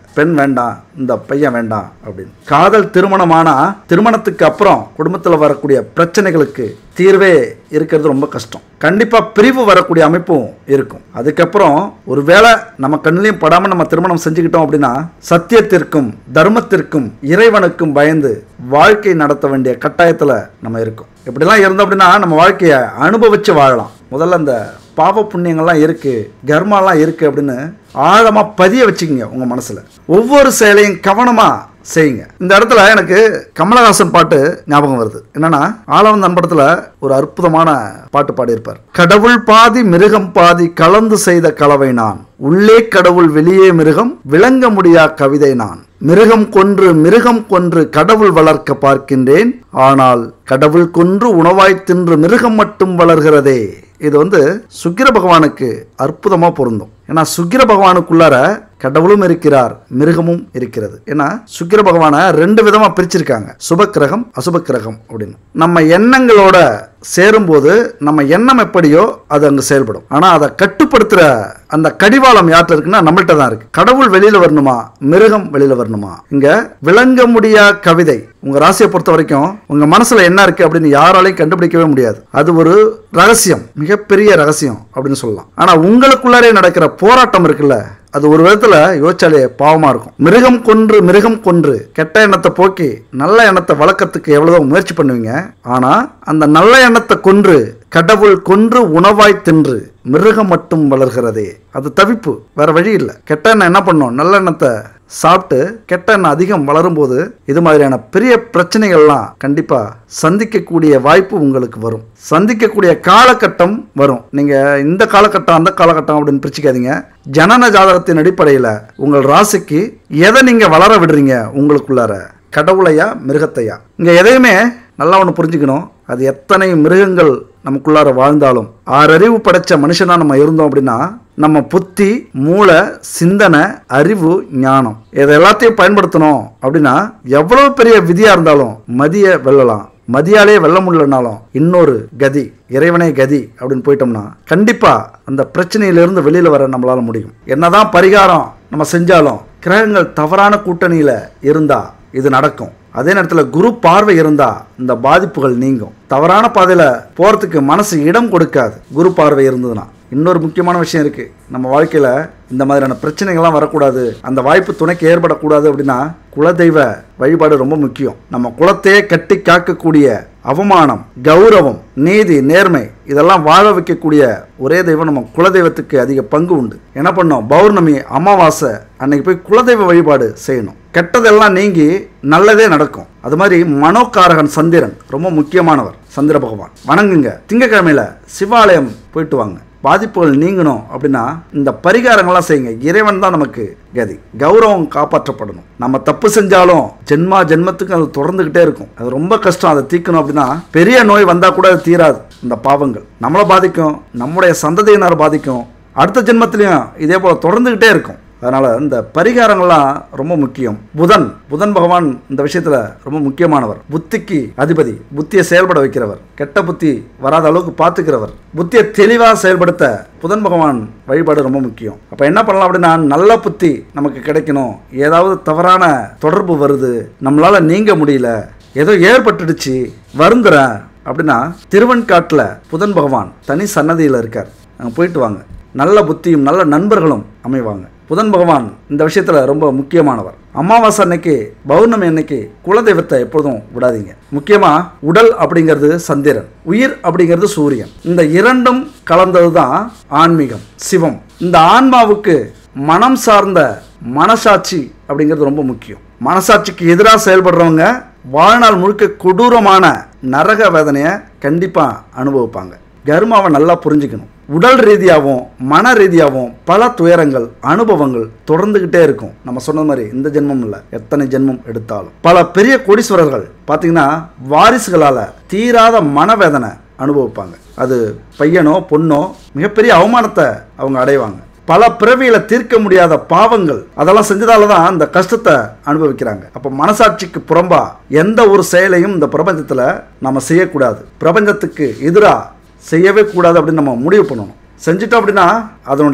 பெண் வேண்டாம் இந்த பையன் வேண்டாம் அப்படின்னு காதல் திருமணமானா திருமணத்துக்கு அப்புறம் குடும்பத்தில் வரக்கூடிய பிரச்சனைகளுக்கு தீர்வே இருக்கிறது ரொம்ப கஷ்டம் கண்டிப்பா பிரிவு வரக்கூடிய அமைப்பும் இருக்கும் அதுக்கப்புறம் ஒருவேளை நம்ம கண்ணிலையும் படாம நம்ம திருமணம் செஞ்சுக்கிட்டோம் அப்படின்னா சத்தியத்திற்கும் தர்மத்திற்கும் இறைவனுக்கும் பயந்து வாழ்க்கை நடத்த வேண்டிய கட்டாயத்துல நம்ம இருக்கும் இப்படிலாம் இருந்தோம் அப்படின்னா நம்ம வாழ்க்கையை அனுபவிச்சு வாழலாம் முதல்ல அந்த பாவ புண்ணியங்கள்லாம் இருக்கு கர்மாலாம் இருக்கு அப்படின்னு ஆழமா பதிய வச்சுக்கோங்க உங்க மனசுல ஒவ்வொரு செயலையும் கவனமா செய்யுங்க இந்த இடத்துல எனக்கு கமலஹாசன் பாட்டு ஞாபகம் வருது என்னன்னா ஆளவந்தன் படத்துல ஒரு அற்புதமான பாட்டு பாடியிருப்பார் கடவுள் பாதி மிருகம் பாதி கலந்து செய்த கலவை நான் உள்ளே கடவுள் வெளியே மிருகம் விளங்க முடியா கவிதை நான் மிருகம் கொன்று மிருகம் கொன்று கடவுள் வளர்க்க பார்க்கின்றேன் ஆனால் கடவுள் கொன்று உணவாய் தின்று மிருகம் மட்டும் வளர்கிறதே இது வந்து சுக்கிர பகவானுக்கு அற்புதமா பொருந்தும் ஏன்னா சுக்கிர பகவானுக்குள்ளார கடவுளும் இருக்கிறார் மிருகமும் இருக்கிறது ஏன்னா சுக்கிர பகவானை ரெண்டு விதமா பிரிச்சிருக்காங்க சுப கிரகம் அசுப கிரகம் அப்படின்னு நம்ம எண்ணங்களோட சேரும்போது நம்ம எண்ணம் எப்படியோ அது அங்க செயல்படும் ஆனா அதை கட்டுப்படுத்துற அந்த கடிவாளம் யார்கிட்ட இருக்குன்னா நம்மள்ட்ட தான் இருக்கு கடவுள் வெளியில வரணுமா மிருகம் வெளியில வரணுமா இங்க விளங்க முடியா கவிதை உங்க ராசியை பொறுத்த வரைக்கும் உங்க மனசுல என்ன இருக்கு அப்படின்னு யாராலையும் கண்டுபிடிக்கவே முடியாது அது ஒரு ரகசியம் மிகப்பெரிய ரகசியம் அப்படின்னு சொல்லலாம் ஆனா உங்களுக்குள்ளாரே நடக்கிற போராட்டம் இருக்குல்ல அது ஒரு விதத்துல யோசிச்சாலே பாவமா இருக்கும் மிருகம் கொன்று மிருகம் கொன்று கெட்ட எண்ணத்தை போக்கி நல்ல எண்ணத்தை வளர்க்கறதுக்கு எவ்வளவோ முயற்சி பண்ணுவீங்க ஆனா அந்த நல்ல எண்ணத்தை கொன்று கடவுள் கொன்று உணவாய் தின்று மிருகம் மட்டும் வளர்கிறதே அது தவிப்பு வேற வழி இல்லை கெட்ட எண்ணம் என்ன பண்ணும் நல்ல எண்ணத்தை சாப்பிட்டு கெட்ட எண்ணம் அதிகம் வளரும் போது இது மாதிரியான பெரிய பிரச்சனைகள்லாம் கண்டிப்பா சந்திக்கக்கூடிய வாய்ப்பு உங்களுக்கு வரும் சந்திக்கக்கூடிய காலகட்டம் வரும் நீங்க இந்த காலகட்டம் அந்த காலகட்டம் அப்படின்னு பிரிச்சுக்காதீங்க ஜனன ஜாதகத்தின் அடிப்படையில் உங்கள் ராசிக்கு எதை நீங்க வளர விடுறீங்க உங்களுக்குள்ளார கடவுளையா மிருகத்தையா இங்க எதையுமே நல்லா ஒன்று புரிஞ்சுக்கணும் அது எத்தனை மிருகங்கள் நமக்குள்ளார வாழ்ந்தாலும் ஆறறிவு படைச்ச மனுஷனா நம்ம இருந்தோம் அப்படின்னா நம்ம புத்தி மூளை சிந்தனை அறிவு ஞானம் இதை எல்லாத்தையும் பயன்படுத்தணும் அப்படின்னா எவ்வளவு பெரிய விதியா இருந்தாலும் மதிய வெல்லலாம் மதியாலே வெல்ல முடியலனாலும் இன்னொரு கதி இறைவனே கதி அப்படின்னு போயிட்டோம்னா கண்டிப்பா அந்த பிரச்சனையிலிருந்து வெளியில வர நம்மளால முடியும் என்னதான் பரிகாரம் நம்ம செஞ்சாலும் கிரகங்கள் தவறான கூட்டணியில இருந்தா இது நடக்கும் அதே நேரத்தில் குரு பார்வை இருந்தா இந்த பாதிப்புகள் நீங்கும் தவறான பாதையில போறதுக்கு மனசு இடம் கொடுக்காது குரு பார்வை இருந்ததுன்னா இன்னொரு முக்கியமான விஷயம் இருக்கு நம்ம வாழ்க்கையில இந்த மாதிரியான பிரச்சனைகள்லாம் வரக்கூடாது அந்த வாய்ப்பு துணைக்கு ஏற்படக்கூடாது அப்படின்னா குலதெய்வ வழிபாடு ரொம்ப முக்கியம் நம்ம குலத்தையே கட்டி காக்கக்கூடிய அவமானம் கௌரவம் நீதி நேர்மை இதெல்லாம் வாழ வைக்கக்கூடிய ஒரே தெய்வம் நம்ம குலதெய்வத்துக்கு அதிக பங்கு உண்டு என்ன பண்ணோம் பௌர்ணமி அமாவாசை அன்னைக்கு போய் குலதெய்வ வழிபாடு செய்யணும் கெட்டதெல்லாம் நீங்கி நல்லதே நடக்கும் அது மாதிரி மனோகாரகன் சந்திரன் ரொம்ப முக்கியமானவர் சந்திர பகவான் வணங்குங்க திங்கக்கிழமையில சிவாலயம் போயிட்டு வாங்க பாதிப்புகள் நீங்கணும் அப்படின்னா இந்த பரிகாரங்கள்லாம் செய்யுங்க இறைவன் தான் நமக்கு கதி கௌரவம் காப்பாற்றப்படணும் நம்ம தப்பு செஞ்சாலும் ஜென்மா ஜென்மத்துக்கு அது தொடர்ந்துகிட்டே இருக்கும் அது ரொம்ப கஷ்டம் அதை தீர்க்கணும் அப்படின்னா பெரிய நோய் வந்தா கூட அது தீராது இந்த பாவங்கள் நம்மளை பாதிக்கும் நம்முடைய சந்ததியினர் பாதிக்கும் அடுத்த ஜென்மத்திலையும் இதே போல தொடர்ந்துகிட்டே இருக்கும் அதனால இந்த பரிகாரங்கள்லாம் ரொம்ப முக்கியம் புதன் புதன் பகவான் இந்த விஷயத்துல ரொம்ப முக்கியமானவர் புத்திக்கு அதிபதி புத்தியை செயல்பட வைக்கிறவர் கெட்ட புத்தி வராத அளவுக்கு பார்த்துக்கிறவர் புத்தியை தெளிவாக செயல்படுத்த புதன் பகவான் வழிபாடு ரொம்ப முக்கியம் அப்ப என்ன பண்ணலாம் அப்படின்னா நல்ல புத்தி நமக்கு கிடைக்கணும் ஏதாவது தவறான தொடர்பு வருது நம்மளால நீங்க முடியல ஏதோ ஏற்பட்டுடுச்சு வருந்துறேன் அப்படின்னா திருவன்காட்டில் புதன் பகவான் தனி சன்னதியில் இருக்கார் அங்கே போயிட்டு வாங்க நல்ல புத்தியும் நல்ல நண்பர்களும் அமைவாங்க புதன் பகவான் இந்த விஷயத்தில் ரொம்ப முக்கியமானவர் அமாவாசை அன்னைக்கு பௌர்ணமி அன்னைக்கு குலதெய்வத்தை எப்பொழுதும் விடாதீங்க முக்கியமாக உடல் அப்படிங்கிறது சந்திரன் உயிர் அப்படிங்கிறது சூரியன் இந்த இரண்டும் கலந்தது தான் ஆன்மீகம் சிவம் இந்த ஆன்மாவுக்கு மனம் சார்ந்த மனசாட்சி அப்படிங்கிறது ரொம்ப முக்கியம் மனசாட்சிக்கு எதிராக செயல்படுறவங்க வாழ்நாள் முழுக்க கொடூரமான நரக வேதனையை கண்டிப்பாக அனுபவிப்பாங்க கர்மாவை நல்லா புரிஞ்சுக்கணும் உடல் ரீதியாகவும் மன ரீதியாகவும் பல துயரங்கள் அனுபவங்கள் தொடர்ந்துகிட்டே இருக்கும் நம்ம சொன்ன மாதிரி இந்த ஜென்மம் இல்லை எத்தனை ஜென்மம் எடுத்தாலும் பல பெரிய கோடீஸ்வரர்கள் பார்த்தீங்கன்னா வாரிசுகளால் தீராத மனவேதனை அனுபவிப்பாங்க அது பையனோ பொண்ணோ மிகப்பெரிய அவமானத்தை அவங்க அடைவாங்க பல பிறவியில தீர்க்க முடியாத பாவங்கள் அதெல்லாம் செஞ்சதால தான் அந்த கஷ்டத்தை அனுபவிக்கிறாங்க அப்போ மனசாட்சிக்கு புறம்பா எந்த ஒரு செயலையும் இந்த பிரபஞ்சத்தில் நம்ம செய்யக்கூடாது பிரபஞ்சத்துக்கு எதிராக செய்யவே கூடாது அப்படின்னு நம்ம முடிவு பண்ணணும் செஞ்சுட்டோம் அப்படின்னா அதனுடைய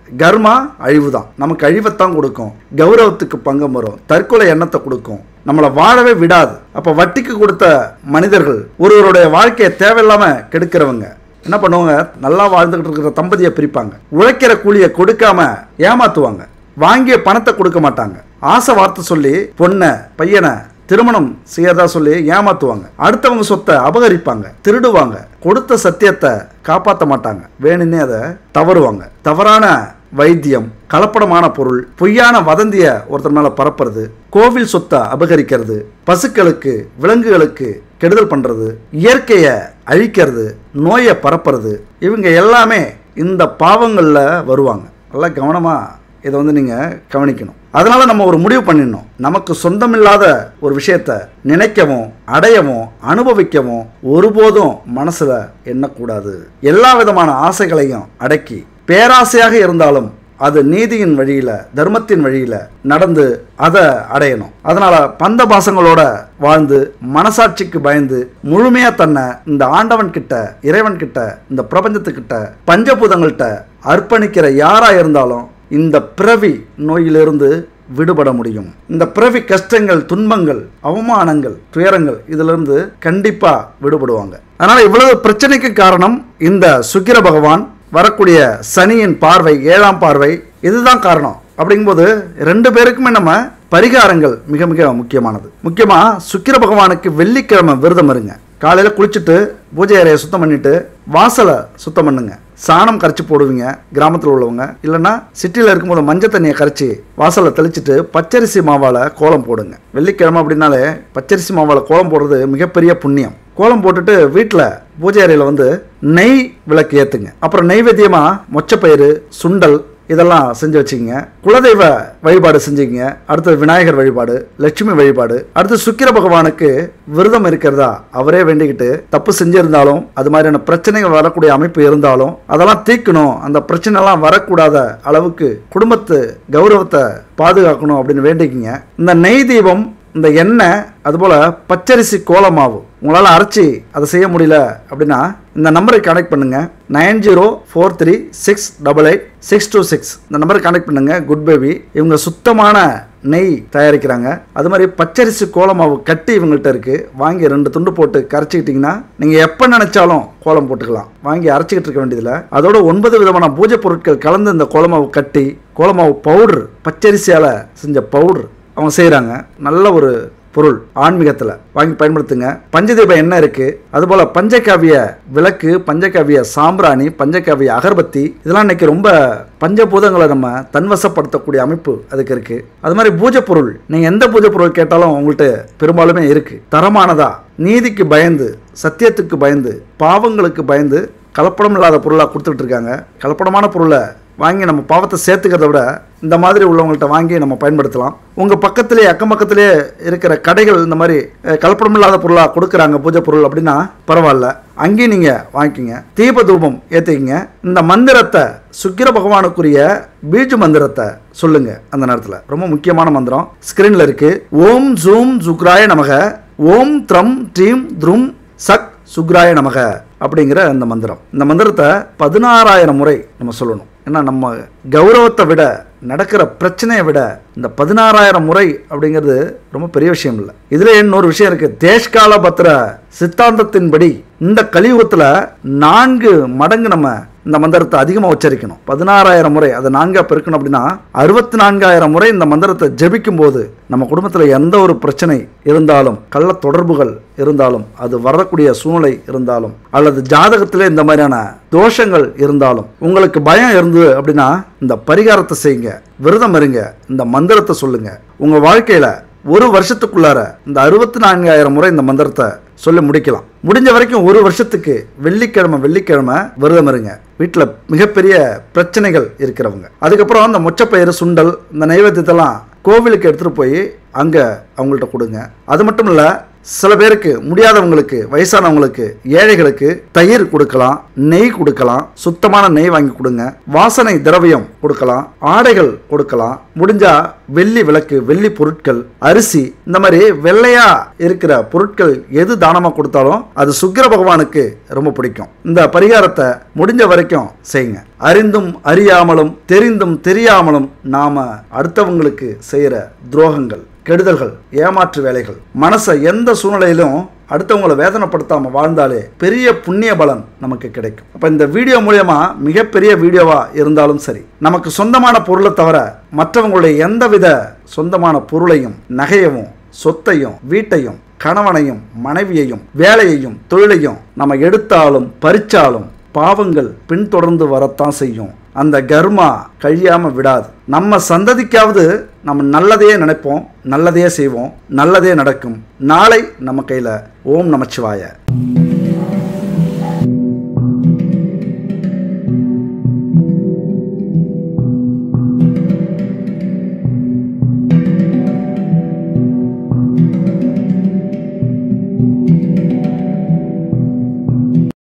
கர்மா அழிவு தான் நமக்கு அழிவைத்தான் கொடுக்கும் கௌரவத்துக்கு பங்கம் வரும் தற்கொலை எண்ணத்தை கொடுக்கும் நம்மளை வாழவே விடாது அப்போ வட்டிக்கு கொடுத்த மனிதர்கள் ஒருவருடைய வாழ்க்கையை தேவையில்லாம கெடுக்கிறவங்க என்ன பண்ணுவாங்க நல்லா வாழ்ந்துகிட்டு இருக்கிற தம்பதியை பிரிப்பாங்க உழைக்கிற கூலியை கொடுக்காம ஏமாத்துவாங்க வாங்கிய பணத்தை கொடுக்க மாட்டாங்க ஆசை வார்த்தை சொல்லி பொண்ணை பையனை திருமணம் செய்யறதா சொல்லி ஏமாத்துவாங்க அடுத்தவங்க சொத்தை அபகரிப்பாங்க திருடுவாங்க கொடுத்த சத்தியத்தை காப்பாற்ற மாட்டாங்க வேணும்னே அதை தவறுவாங்க தவறான வைத்தியம் கலப்படமான பொருள் பொய்யான வதந்திய ஒருத்தர் மேல பரப்புறது கோவில் சொத்தை அபகரிக்கிறது பசுக்களுக்கு விலங்குகளுக்கு கெடுதல் பண்றது இயற்கையை அழிக்கிறது நோயை பரப்புறது இவங்க எல்லாமே இந்த பாவங்கள்ல வருவாங்க நல்லா கவனமா இதை வந்து நீங்கள் கவனிக்கணும் அதனால நம்ம ஒரு முடிவு பண்ணிடணும் நமக்கு சொந்தமில்லாத ஒரு விஷயத்த நினைக்கவும் அடையவும் அனுபவிக்கவும் ஒருபோதும் மனசுல எண்ணக்கூடாது எல்லா விதமான ஆசைகளையும் அடக்கி பேராசையாக இருந்தாலும் அது நீதியின் வழியில தர்மத்தின் வழியில நடந்து அதை அடையணும் அதனால பந்த பாசங்களோட வாழ்ந்து மனசாட்சிக்கு பயந்து முழுமையா தன்னை இந்த ஆண்டவன் கிட்ட இறைவன் கிட்ட இந்த பிரபஞ்சத்துக்கிட்ட பஞ்சபூதங்கள்கிட்ட அர்ப்பணிக்கிற யாரா இருந்தாலும் இந்த பிறவி நோயிலிருந்து விடுபட முடியும் இந்த பிறவி கஷ்டங்கள் துன்பங்கள் அவமானங்கள் துயரங்கள் இதிலிருந்து கண்டிப்பா விடுபடுவாங்க அதனால இவ்வளவு பிரச்சனைக்கு காரணம் இந்த சுக்கிர பகவான் வரக்கூடிய சனியின் பார்வை ஏழாம் பார்வை இதுதான் காரணம் அப்படிங்கும்போது ரெண்டு பேருக்குமே நம்ம பரிகாரங்கள் மிக மிக முக்கியமானது முக்கியமா சுக்கிர பகவானுக்கு வெள்ளிக்கிழமை விரதம் இருங்க காலையில குளிச்சுட்டு பூஜை அறையை சுத்தம் பண்ணிட்டு வாசலை சுத்தம் பண்ணுங்க சாணம் கரைச்சி போடுவீங்க கிராமத்தில் உள்ளவங்க இல்லைன்னா சிட்டியில் இருக்கும்போது மஞ்சள் தண்ணியை கரைச்சி வாசலை தெளிச்சிட்டு பச்சரிசி மாவால் கோலம் போடுங்க வெள்ளிக்கிழமை அப்படின்னாலே பச்சரிசி மாவால் கோலம் போடுறது மிகப்பெரிய புண்ணியம் கோலம் போட்டுட்டு வீட்டில் பூஜை அறையில் வந்து நெய் விளக்கு ஏற்றுங்க அப்புறம் நெய்வேத்தியமாக மொச்சப்பயிறு சுண்டல் இதெல்லாம் செஞ்சு வச்சுக்கங்க குலதெய்வ வழிபாடு செஞ்சுக்கங்க அடுத்தது விநாயகர் வழிபாடு லட்சுமி வழிபாடு அடுத்து சுக்கிர பகவானுக்கு விரதம் இருக்கிறதா அவரே வேண்டிக்கிட்டு தப்பு செஞ்சிருந்தாலும் அது மாதிரியான பிரச்சனைகள் வரக்கூடிய அமைப்பு இருந்தாலும் அதெல்லாம் தீர்க்கணும் அந்த பிரச்சனை எல்லாம் வரக்கூடாத அளவுக்கு குடும்பத்து கௌரவத்தை பாதுகாக்கணும் அப்படின்னு வேண்டிக்கிங்க இந்த நெய் தீபம் இந்த எண்ணெய் அதுபோல் பச்சரிசி கோலமாவு உங்களால் அரைச்சி அதை செய்ய முடியல அப்படின்னா இந்த நம்பருக்கு கனெக்ட் பண்ணுங்க nine zero four three six double eight six two six இந்த நம்பருக்கு கனெக்ட் பண்ணுங்க குட் பேபி இவங்க சுத்தமான நெய் தயாரிக்கிறாங்க அது மாதிரி பச்சரிசி கோலமாவு கட்டி இவங்கள்ட்ட இருக்கு வாங்கி ரெண்டு துண்டு போட்டு கரைச்சிக்கிட்டிங்கன்னா நீங்கள் எப்போ நினைச்சாலும் கோலம் போட்டுக்கலாம் வாங்கி அரைச்சிக்கிட்டு இருக்க வேண்டியதில்லை அதோட ஒன்பது விதமான பூஜை பொருட்கள் கலந்து இந்த கோலமாவு கட்டி கோலமாவு பவுடர் பச்சரிசியால் செஞ்ச பவுடர் அவங்க செய்கிறாங்க நல்ல ஒரு பொருள் ஆன்மீகத்தில் வாங்கி பயன்படுத்துங்க பஞ்சதீப எண்ணெய் இருக்குது அதுபோல் பஞ்சகாவிய விளக்கு பஞ்சகாவிய சாம்பிராணி பஞ்சகாவிய அகர்பத்தி இதெல்லாம் இன்னைக்கு ரொம்ப பஞ்சபூதங்களை நம்ம தன்வசப்படுத்தக்கூடிய அமைப்பு அதுக்கு இருக்குது அது மாதிரி பூஜை பொருள் நீங்கள் எந்த பூஜை பொருள் கேட்டாலும் உங்கள்கிட்ட பெரும்பாலுமே இருக்குது தரமானதா நீதிக்கு பயந்து சத்தியத்துக்கு பயந்து பாவங்களுக்கு பயந்து கலப்படம் இல்லாத பொருளாக கொடுத்துட்டு இருக்காங்க கலப்படமான பொருளை வாங்கி நம்ம பாவத்தை சேர்த்துக்கிறத விட இந்த மாதிரி உள்ளவங்கள்ட்ட வாங்கி நம்ம பயன்படுத்தலாம் உங்கள் பக்கத்திலே அக்கம் பக்கத்திலே இருக்கிற கடைகள் இந்த மாதிரி அஹ், கலப்படம் இல்லாத பொருளாக கொடுக்குறாங்க பூஜை பொருள் அப்படின்னா பரவாயில்ல அங்கேயும் நீங்கள் வாங்கிக்கிங்க தீப தூபம் ஏற்றிக்கிங்க இந்த மந்திரத்தை சுக்கிர பகவானுக்குரிய பீஜ மந்திரத்தை சொல்லுங்க அந்த நேரத்தில் ரொம்ப முக்கியமான மந்திரம் ஸ்க்ரீனில் இருக்கு ஓம் ஜூம் சுக்ராய நமக ஓம் த்ரம் ட்ரீம் த்ரும் சக் சுக்ராய நமக அப்படிங்கிற இந்த மந்திரம் இந்த மந்திரத்தை பதினாறாயிரம் முறை நம்ம சொல்லணும் ஏன்னா நம்ம கௌரவத்தை விட நடக்கிற பிரச்சனையை விட இந்த பதினாறாயிரம் முறை அப்படிங்கிறது ரொம்ப பெரிய விஷயம் இல்லை இதுல இன்னொரு விஷயம் இருக்கு தேஷ்கால பத்திர சித்தாந்தத்தின்படி இந்த கலியுகத்தில் நான்கு மடங்கு நம்ம இந்த மந்திரத்தை அதிகமாக உச்சரிக்கணும் பதினாறாயிரம் முறை அதை நான்கா பெருக்கணும் அப்படின்னா அறுபத்தி நான்காயிரம் முறை இந்த மந்திரத்தை ஜெபிக்கும் போது நம்ம குடும்பத்தில் எந்த ஒரு பிரச்சனை இருந்தாலும் கள்ள தொடர்புகள் இருந்தாலும் அது வரக்கூடிய சூழ்நிலை இருந்தாலும் அல்லது ஜாதகத்திலே இந்த மாதிரியான தோஷங்கள் இருந்தாலும் உங்களுக்கு பயம் இருந்தது அப்படின்னா இந்த பரிகாரத்தை செய்யுங்க விரதம் இருங்க இந்த மந்திரத்தை சொல்லுங்க உங்க வாழ்க்கையில ஒரு வருஷத்துக்குள்ளார இந்த அறுபத்தி நான்காயிரம் முறை இந்த மந்திரத்தை சொல்லி முடிக்கலாம் முடிஞ்ச வரைக்கும் ஒரு வருஷத்துக்கு வெள்ளிக்கிழமை வெள்ளிக்கிழமை விரதம் இருங்க வீட்டில் மிகப்பெரிய பிரச்சனைகள் இருக்கிறவங்க அதுக்கப்புறம் அந்த மொச்சப்பயிறு சுண்டல் இந்த நைவேத்தியத்தெல்லாம் கோவிலுக்கு எடுத்துகிட்டு போய் அங்கே அவங்கள்ட்ட கொடுங்க அது மட்டும் இல்லை சில பேருக்கு முடியாதவங்களுக்கு வயசானவங்களுக்கு ஏழைகளுக்கு தயிர் கொடுக்கலாம் நெய் கொடுக்கலாம் சுத்தமான நெய் வாங்கி கொடுங்க வாசனை திரவியம் கொடுக்கலாம் ஆடைகள் கொடுக்கலாம் முடிஞ்சா வெள்ளி விளக்கு வெள்ளி பொருட்கள் அரிசி இந்த மாதிரி வெள்ளையா இருக்கிற பொருட்கள் எது தானமா கொடுத்தாலும் அது சுக்கிர பகவானுக்கு ரொம்ப பிடிக்கும் இந்த பரிகாரத்தை முடிஞ்ச வரைக்கும் செய்யுங்க அறிந்தும் அறியாமலும் தெரிந்தும் தெரியாமலும் நாம அடுத்தவங்களுக்கு செய்யற துரோகங்கள் கெடுதல்கள் ஏமாற்று வேலைகள் மனசை எந்த சூழ்நிலையிலும் அடுத்தவங்களை வேதனைப்படுத்தாம வாழ்ந்தாலே பெரிய புண்ணிய பலன் நமக்கு கிடைக்கும் அப்ப இந்த வீடியோ மூலியமா மிகப்பெரிய வீடியோவா இருந்தாலும் சரி நமக்கு சொந்தமான பொருளை தவிர மற்றவங்களுடைய எந்தவித சொந்தமான பொருளையும் நகையவும் சொத்தையும் வீட்டையும் கணவனையும் மனைவியையும் வேலையையும் தொழிலையும் நம்ம எடுத்தாலும் பறிச்சாலும் பாவங்கள் பின்தொடர்ந்து வரத்தான் செய்யும் அந்த கர்மா கழியாம விடாது நம்ம சந்ததிக்காவது நம்ம நல்லதையே நினைப்போம் நல்லதையே செய்வோம் நல்லதே நடக்கும் நாளை நம்ம கையில் ஓம் நமச்சிவாய